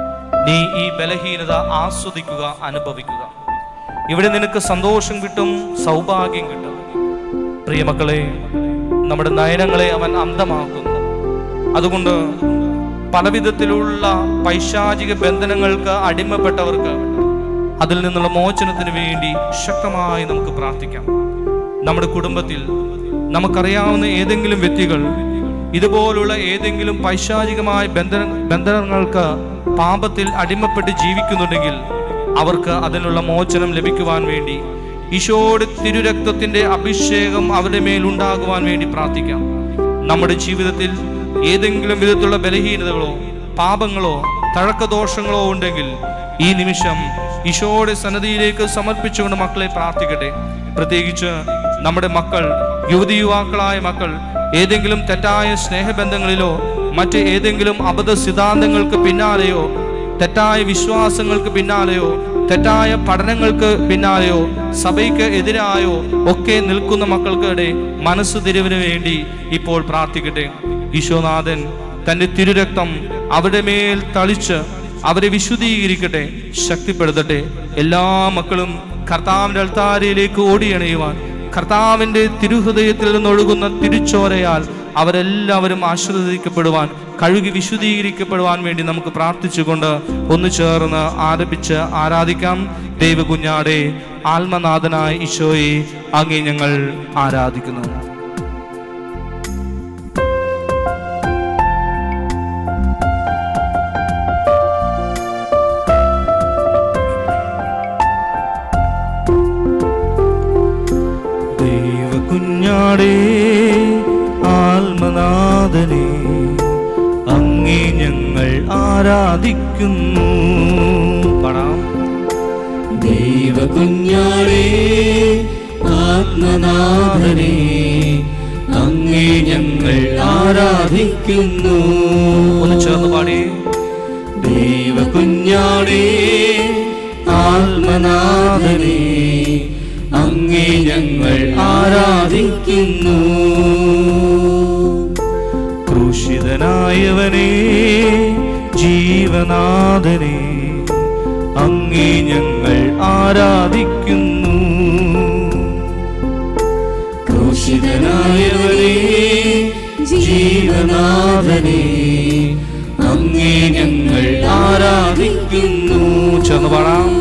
നീ ഈ ബലഹീനത ആസ്വദിക്കുക അനുഭവിക്കുക ഇവിടെ നിനക്ക് സന്തോഷം കിട്ടും സൗഭാഗ്യം കിട്ടും പ്രിയമക്കളെ നമ്മുടെ നയനങ്ങളെ അവൻ അന്ധമാക്കുന്നു അതുകൊണ്ട് പലവിധത്തിലുള്ള പൈശാചിക ബന്ധനങ്ങൾക്ക് അടിമപ്പെട്ടവർക്ക് അതിൽ നിന്നുള്ള മോചനത്തിന് വേണ്ടി ശക്തമായി നമുക്ക് പ്രാർത്ഥിക്കാം നമ്മുടെ കുടുംബത്തിൽ നമുക്കറിയാവുന്ന ഏതെങ്കിലും വ്യക്തികൾ ഇതുപോലുള്ള ഏതെങ്കിലും പൈശാചികമായ ബന്ധന ബന്ധനങ്ങൾക്ക് പാപത്തിൽ അടിമപ്പെട്ട് ജീവിക്കുന്നുണ്ടെങ്കിൽ അവർക്ക് അതിനുള്ള മോചനം ലഭിക്കുവാൻ വേണ്ടി ഈശോയുടെ തിരുരക്തത്തിന്റെ അഭിഷേകം അവരുടെ മേൽ ഉണ്ടാകുവാൻ വേണ്ടി പ്രാർത്ഥിക്കാം നമ്മുടെ ജീവിതത്തിൽ ഏതെങ്കിലും വിധത്തിലുള്ള ബലഹീനതകളോ പാപങ്ങളോ തഴക്കദോഷങ്ങളോ ഉണ്ടെങ്കിൽ ഈ നിമിഷം ഈശോയുടെ സന്നദ്ധിയിലേക്ക് സമർപ്പിച്ചുകൊണ്ട് മക്കളെ പ്രാർത്ഥിക്കട്ടെ പ്രത്യേകിച്ച് നമ്മുടെ മക്കൾ യുവതി യുവാക്കളായ മക്കൾ ഏതെങ്കിലും തെറ്റായ സ്നേഹബന്ധങ്ങളിലോ മറ്റ് ഏതെങ്കിലും അബദ്ധ സിദ്ധാന്തങ്ങൾക്ക് പിന്നാലെയോ തെറ്റായ വിശ്വാസങ്ങൾക്ക് പിന്നാലെയോ തെറ്റായ പഠനങ്ങൾക്ക് പിന്നാലെയോ സഭയ്ക്ക് എതിരായോ ഒക്കെ നിൽക്കുന്ന മക്കൾക്കിടെ മനസ്സ് തിരിവിന് വേണ്ടി ഇപ്പോൾ പ്രാർത്ഥിക്കട്ടെ ഈശോനാഥൻ തന്റെ തിരുരക്തം അവരുടെ മേൽ തളിച്ച് അവരെ വിശുദ്ധീകരിക്കട്ടെ ശക്തിപ്പെടുത്തട്ടെ എല്ലാ മക്കളും കർത്താവിന്റെ അൾത്താരയിലേക്ക് ഓടിയണയുവാൻ കർത്താവിന്റെ തിരുഹൃദയത്തിൽ നിന്നൊഴുകുന്ന തിരുച്ചോരയാൽ അവരെല്ലാവരും ആശ്രദിക്കപ്പെടുവാൻ കഴുകി വിശുദ്ധീകരിക്കപ്പെടുവാൻ വേണ്ടി നമുക്ക് പ്രാർത്ഥിച്ചുകൊണ്ട് ഒന്ന് ചേർന്ന് ആരംഭിച്ച് ആരാധിക്കാം ദൈവകുഞ്ഞാടെ ആത്മനാഥനായ ഈശോയെ അങ്ങേ ഞങ്ങൾ ആരാധിക്കുന്നു ദൈവകുഞ്ഞാടേ ആത്മനാഥനെ അങ്ങേ ഞങ്ങൾ ആരാധിക്കുന്നു പാടാം ദൈവകുഞ്ഞാളേ ആത്മനാഥനെ അങ്ങേ ഞങ്ങൾ ആരാധിക്കുന്നു ഒന്ന് ചേർന്ന് പാടി ദൈവകുഞ്ഞാളേ ആത്മനാഥനെ അങ്ങേ ഞങ്ങൾ ആരാധിക്കുന്നു ക്രൂശിതനായവനെ ജീവനാഥനെ അങ്ങേ ഞങ്ങൾ ആരാധിക്കുന്നു ക്രൂശിതനായവനെ ജീവനാഥനെ അങ്ങേ ഞങ്ങൾ ആരാധിക്കുന്നു ചേർന്ന് പാടാം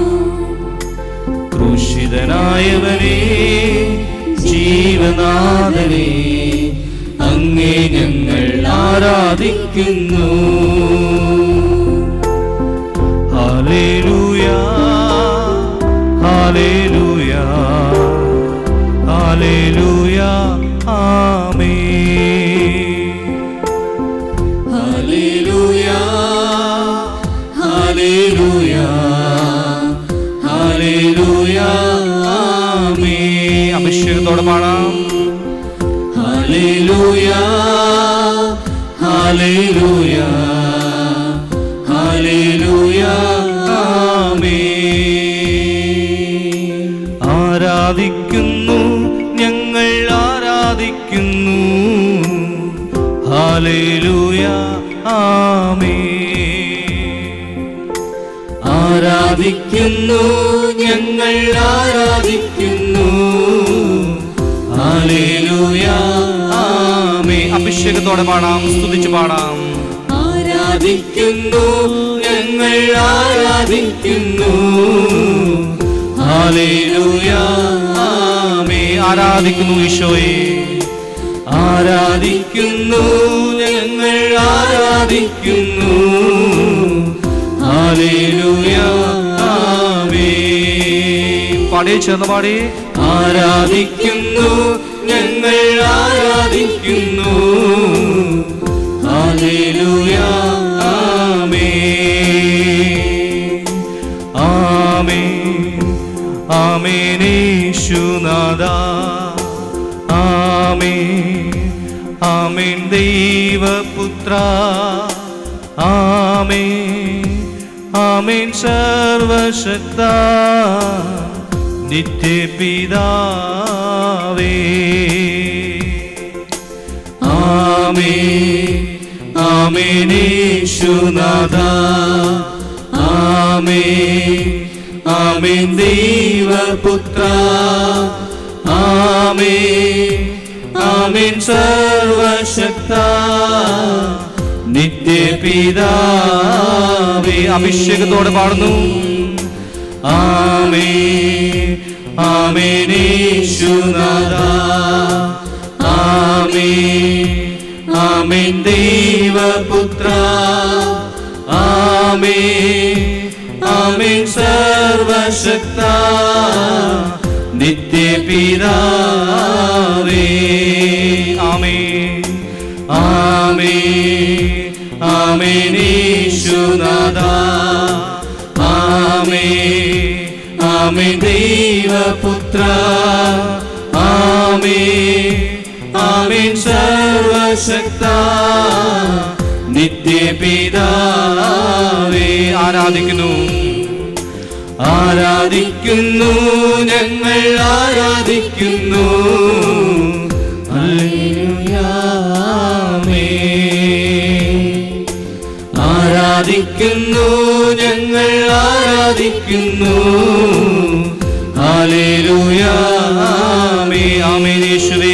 ക്രൂശിതനായവനെ ജീവനാഥനെ അങ്ങേ ഞങ്ങൾ ആരാധിക്കുന്നു ഹല്ലേലൂയ ഹല്ലേലൂയ ഹല്ലേലൂയ ആമേൻ ഹല്ലേലൂയ ഹല്ലേലൂയ ഹല്ലേലൂയ ആമേൻ അഭിഷേകത്തോടെ പാടാം ഹല്ലേലൂയ ഹല്ലേലൂയ ഹല്ലേലൂയ ആമേൻ ആരാധിക്കുന്നു ഞങ്ങൾ ആരാധിക്കുന്നു ഹല്ലേലൂയ ആമേൻ ആരാധിക്കുന്നു ഞങ്ങൾ ആരാധിക്കുന്നു ഹല്ലേലൂയ ആമേൻ അഭിഷേകത്തോടെ പാടാം സ്തുതിച്ചു പാടാം ആരാധിക്കുന്നു ഞങ്ങൾ ആരാധിക്കുന്നു ഹല്ലേലൂയ ആമേൻ ആരാധിക്കുന്നു ഈശോയെ ആരാധിക്കുന്നു ഞങ്ങൾ ആരാധിക്കുന്നു ഹല്ലേലൂയ ആമേൻ പാടി ചേർന്ന് പാടി ആരാധിക്കുന്നു ഞങ്ങൾ ആരാധിക്കുന്നു ഹല്ലേലൂയ ആമേൻ ആമേൻ ആമേൻ യേശുനാഥ ആമേൻ ആമേൻ ദൈവപുത്ര ആമേൻ ആമേൻ സർവശക്ത നിത്യപിതാവേ ആമേൻ ആമേൻ യേശുനാഥ ആമേൻ ആമേൻ ദൈവപുത്ര ആമേൻ ആമേൻ സർവശക്ത നിത്യപിതാവേ അഭിഷേകത്തോടെ പാടുന്നു ആമേൻ ആമേൻ യേശുനാഥ ആമേൻ ആമേൻ ദൈവപുത്ര ആമേൻ ആമേൻ സർവശക്ത നിത്യപിതാവേ ആമേൻ ആമേൻ ആമേൻ യേശുനാഥ ആമേൻ ആമേൻ ദൈവപുത്ര ആമേൻ ആമേൻ സർവശക്ത നിത്യപിതാവേ ആരാധിക്കുന്നു ആരാധിക്കുന്നു ഞങ്ങൾ ആരാധിക്കുന്നു ഹല്ലേലൂയ, ആമേൻ. ആരാധിക്കുന്നു ഞങ്ങൾ ആരാധിക്കുന്നു ഹാലേലൂയ ആമേൻ ആമേൻ യേശുവേ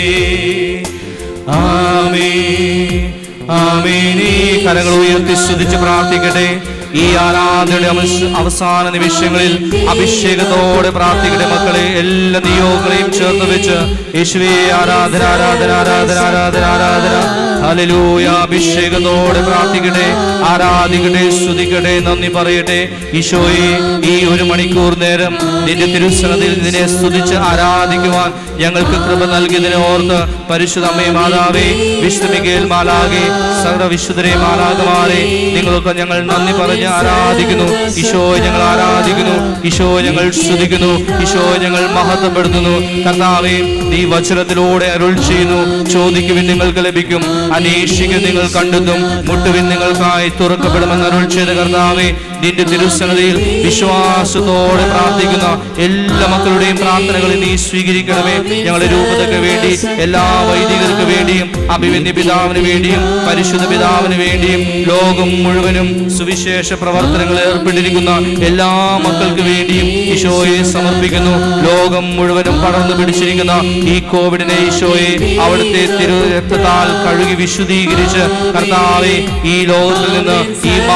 ആമേൻ ആമേൻ കരങ്ങൾ ഉയർത്തി സ്തുതിച്ച് പ്രാർത്ഥിക്കട്ടെ ഈ ആരാധനയുടെ അവസ- അവസാന നിമിഷങ്ങളിൽ അഭിഷേകത്തോടെ പ്രാർത്ഥിക്കട്ടെ മക്കളെ എല്ലാ നിയോഗങ്ങളെയും ചേർത്ത് വെച്ച് യേശുവേ ആരാധന ആരാധന ആരാധന ആരാധന ആരാധന ഹല്ലേലൂയ അഭിഷേകത്തോടെ പ്രാർത്ഥിക്കട്ടെ ആരാധിക്കട്ടെ സ്തുതിക്കട്ടെ നന്ദി പറയട്ടെ ഈശോയെ ഈ ഒരു മണിക്കൂർ നേരം നിന്റെ തിരുസനത്തിൽ നിന്നെ സ്തുതിച്ച് ആരാധിക്കുവാൻ ഞങ്ങൾക്ക് കൃപ നൽകിയതിനെ ഓർത്ത് പരിശുദ്ധ അമ്മേ മാതാവേ വിശുദ്ധമികേൽ മാലാകെ സർവവിശുദ്ധരെ മാലാകമാരെ നിങ്ങൾക്ക് ഞങ്ങൾ നന്ദി പറഞ്ഞ് ആരാധിക്കുന്നു ഈശോയെ ഞങ്ങൾ ആരാധിക്കുന്നു ഈശോയെ ഞങ്ങൾ സ്തുതിക്കുന്നു ഈശോയെ ഞങ്ങൾ മഹത്വപ്പെടുത്തുന്നു കർത്താവേ നീ വചനത്തിലൂടെ അരുൾ ചെയ്യുന്നു ചോദിക്കുവിൻ നിങ്ങൾക്ക് ലഭിക്കും അന്വേഷിക്കും നിങ്ങൾ കണ്ടെത്തും മുട്ടുവിൻ നിങ്ങൾക്കായി തുറക്കപ്പെടുമെന്ന് അരുൾ ചെയ്ത കർത്താവേ നിന്റെ തിരുസന്നതിയിൽ വിശ്വാസത്തോടെ പ്രാർത്ഥിക്കുന്ന എല്ലാ മക്കളുടെയും പ്രാർത്ഥനകളെ നീ സ്വീകരിക്കണമേ ഞങ്ങളുടെ രൂപതയ്ക്ക് വേണ്ടി എല്ലാ വൈദികർക്ക് വേണ്ടിയും അഭിമന്യ പിതാവിന് വേണ്ടിയും പരിശുദ്ധ പിതാവിന് വേണ്ടിയും ലോകം മുഴുവനും സുവിശേഷ പ്രവർത്തനങ്ങളിൽ ഏർപ്പെട്ടിരിക്കുന്ന എല്ലാ മക്കൾക്ക് വേണ്ടിയും ഈശോയെ സമർപ്പിക്കുന്നു ലോകം മുഴുവനും പടർന്നു പിടിച്ചിരിക്കുന്ന ഈ കോവിഡിനെ ഈശോയെ അവിടുത്തെ തിരു രക്തത്താൽ കഴുകി വിശുദ്ധീകരിച്ച് കർത്താവെ ഈ ലോകത്തിൽ നിന്ന് ഈ മഹാമാരി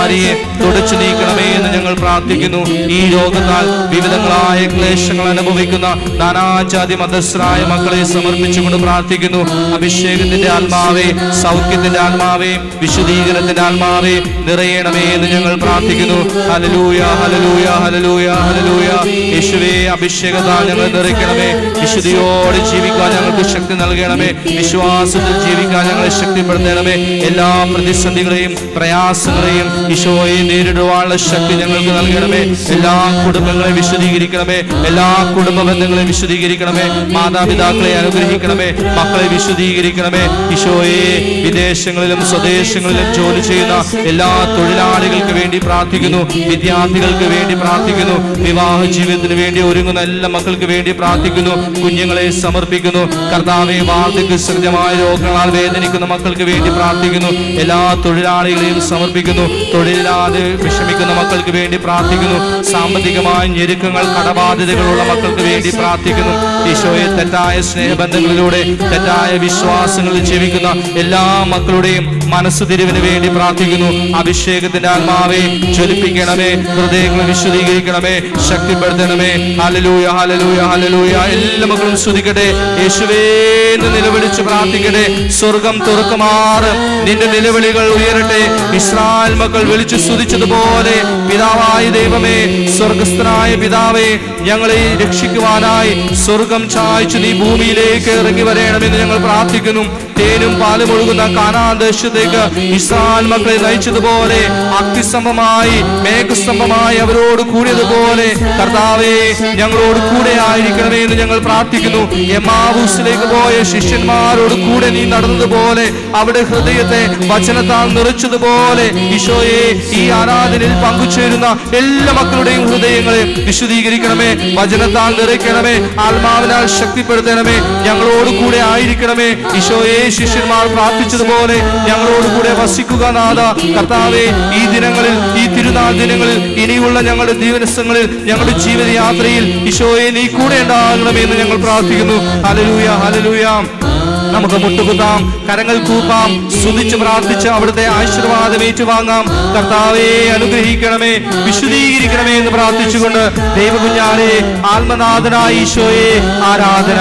മഹാമാരിയെ തുടച്ചു നീക്കണമേ എന്ന് ഞങ്ങൾ പ്രാർത്ഥിക്കുന്നു ഈ രോഗത്താൽ വിവിധങ്ങളായ ക്ലേശങ്ങൾ അനുഭവിക്കുന്ന നാനാജാതി മതസ്ഥരായ മക്കളെ സമർപ്പിച്ചുകൊണ്ട് പ്രാർത്ഥിക്കുന്നു അഭിഷേകത്തിന്റെ ആത്മാവേ സൗഖ്യത്തിന്റെ ആത്മാവേ വിശുദ്ധീകരണത്തിന്റെ ആത്മാവേ നിറയണമേ എന്ന് ഞങ്ങൾ പ്രാർത്ഥിക്കുന്നു ഹലലൂയ ഹലലൂയ ഹലലൂയ ഹലലൂയ യേശുവേ അഭിഷേകത്താൽ ഞങ്ങൾ നിറയ്ക്കണമേ വിശുദ്ധിയോടെ ജീവിക്കാൻ ഞങ്ങൾക്ക് ശക്തി നൽകണമേ വിശ്വാസത്തിൽ ജീവിക്കാൻ ഞങ്ങളെ ശക്തിപ്പെടുത്തണമേ എല്ലാ പ്രതിസന്ധികളെയും പ്രയാസങ്ങളെയും ഈശോയെ നേരിടുവാനുള്ള ശക്തി ഞങ്ങൾക്ക് നൽകണമേ എല്ലാ കുടുംബങ്ങളെ വിശദീകരിക്കണമേ എല്ലാ കുടുംബ ബന്ധങ്ങളെ വിശദീകരിക്കണമേ മാതാപിതാക്കളെ അനുഗ്രഹിക്കണമേ മക്കളെ വിശദീകരിക്കണമേ ഈശോയെ വിദേശങ്ങളിലും സ്വദേശങ്ങളിലും ജോലി ചെയ്യുന്ന എല്ലാ തൊഴിലാളികൾക്ക് വേണ്ടി പ്രാർത്ഥിക്കുന്നു വിദ്യാർത്ഥികൾക്ക് വേണ്ടി പ്രാർത്ഥിക്കുന്നു വിവാഹ ജീവിതത്തിന് വേണ്ടി ഒരുങ്ങുന്ന എല്ലാ മക്കൾക്ക് വേണ്ടി പ്രാർത്ഥിക്കുന്നു കുഞ്ഞുങ്ങളെ സമർപ്പിക്കുന്നു കർത്താവെ വാർദ്ധക്യ സൃജമായ രോഗങ്ങളാൽ വേദനിക്കുന്ന മക്കൾക്ക് വേണ്ടി പ്രാർത്ഥിക്കുന്നു എല്ലാ തൊഴിലാളികളെയും സമർപ്പിക്കുന്നു തൊഴിലില്ലാതെ വിഷമിക്കുന്ന മക്കൾക്ക് വേണ്ടി പ്രാർത്ഥിക്കുന്നു സാമ്പത്തികമായ ഞെരുക്കങ്ങൾ കടബാധ്യതകളുള്ള മക്കൾക്ക് വേണ്ടി പ്രാർത്ഥിക്കുന്നു ഈശോയെ തെറ്റായ സ്നേഹബന്ധങ്ങളിലൂടെ തെറ്റായ വിശ്വാസങ്ങളിൽ ജീവിക്കുന്ന എല്ലാ മക്കളുടെയും മനസ്സ് തിരിവിന് വേണ്ടി പ്രാർത്ഥിക്കുന്നു അഭിഷേകത്തിന്റെ ആത്മാവെ ജ്വലിപ്പിക്കണമേ ഹൃദയങ്ങളെ വിശദീകരിക്കണമേ ശക്തിപ്പെടുത്തണമേ ഹലലൂയ ഹലലൂയ ഹലലൂയ എല്ലാ മക്കളും സ്തുതിക്കട്ടെ യേശുവേ എന്ന് നിലവിളിച്ച് പ്രാർത്ഥിക്കട്ടെ സ്വർഗം തുറക്കുമാറ് നിന്റെ നിലവിളികൾ ഉയരട്ടെ ഇസ്രായേൽ മക്കൾ വിളിച്ചു സ്തുതിച്ചതുപോലെ പിതാവായ ദൈവമേ സ്വർഗസ്ഥനായ പിതാവേ ഞങ്ങളെ രക്ഷിക്കുവാനായി സ്വർഗം ചായ്ച്ചു നീ ഭൂമിയിലേക്ക് ഇറങ്ങി വരണമെന്ന് ഞങ്ങൾ പ്രാർത്ഥിക്കുന്നു തേനും പാലും ഒഴുകുന്ന കാനാൻ ദേശത്തേക്ക് ഇസ്രായേൽ മക്കളെ നയിച്ചതുപോലെ അഗ്നിസ്തംഭമായി മേഘസ്തംഭമായി അവരോട് കൂടിയതുപോലെ കർത്താവേ ഞങ്ങളോട് കൂടെ ആയിരിക്കണമേ എന്ന് ഞങ്ങൾ പ്രാർത്ഥിക്കുന്നു എമാവൂസിലേക്ക് പോയ ശിഷ്യന്മാരോട് കൂടെ നീ നടന്നതുപോലെ അവിടെ ഹൃദയത്തെ വചനത്താൽ നിറച്ചതുപോലെ ഈശോയെ ഈ ആരാധനയിൽ പങ്കുചേരുന്ന എല്ലാ മക്കളുടെയും ഹൃദയങ്ങളെ വിശദീകരിക്കണമേ വചനത്താൽ നിറയ്ക്കണമേ ആത്മാവിനാൽ ശക്തിപ്പെടുത്തണമേ ഞങ്ങളോട് കൂടെ ആയിരിക്കണമേ ഈശോയെ ശിഷ്യന്മാർ പ്രാർത്ഥിച്ചതുപോലെ ഞങ്ങളോട് കൂടെ വസിക്കുക നാഥ കർത്താവെ ഈ ദിനങ്ങളിൽ ഈ തിരുനാൾ ദിനങ്ങളിൽ ഇനിയുള്ള ഞങ്ങളുടെ ദിവസങ്ങളിൽ ഞങ്ങളുടെ ജീവിതയാത്രയിൽ ഈശോയെ നീ കൂടെ ഉണ്ടാകണമേ എന്ന് ഞങ്ങൾ പ്രാർത്ഥിക്കുന്നു ഹലലൂയ ഹലലൂയ നമുക്ക് മുട്ടുകുത്താം കരങ്ങൾ കൂപ്പാം സ്തുതിച്ച് പ്രാർത്ഥിച്ച് അവിടുത്തെ ആശീർവാദം ഏറ്റുവാങ്ങാം കർത്താവെ അനുഗ്രഹിക്കണമേ വിശദീകരിക്കണമേ എന്ന് പ്രാർത്ഥിച്ചുകൊണ്ട് ദൈവകുഞ്ഞാനെ ആത്മനാഥനായ ഈശോയെ ആരാധന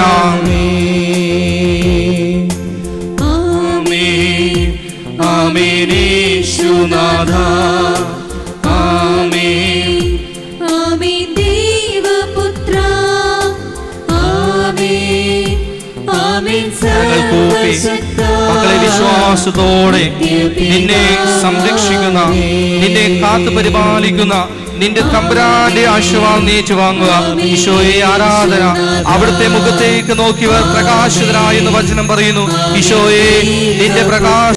ആമേൻ ആമേൻ യേശുനാഥ ആമേൻ ആമേൻ ദൈവപുത്ര ആമേൻ ആമേൻ കരങ്ങൾ കൂപ്പി മക്കളെ വിശ്വാസത്തോടെ നിന്നെ സംരക്ഷിക്കുന്ന നിന്നെ കാത്തു പരിപാലിക്കുന്ന നിന്റെ തമ്പുരാന്റെ ആശീർവാദം നീച്ചു വാങ്ങുക ഈശോയെ ആരാധന അവിടുത്തെ മുഖത്തേക്ക് നോക്കിയവർ പ്രകാശിതരായെന്ന് വചനം പറയുന്നു ഈശോയെ നിന്റെ പ്രകാശ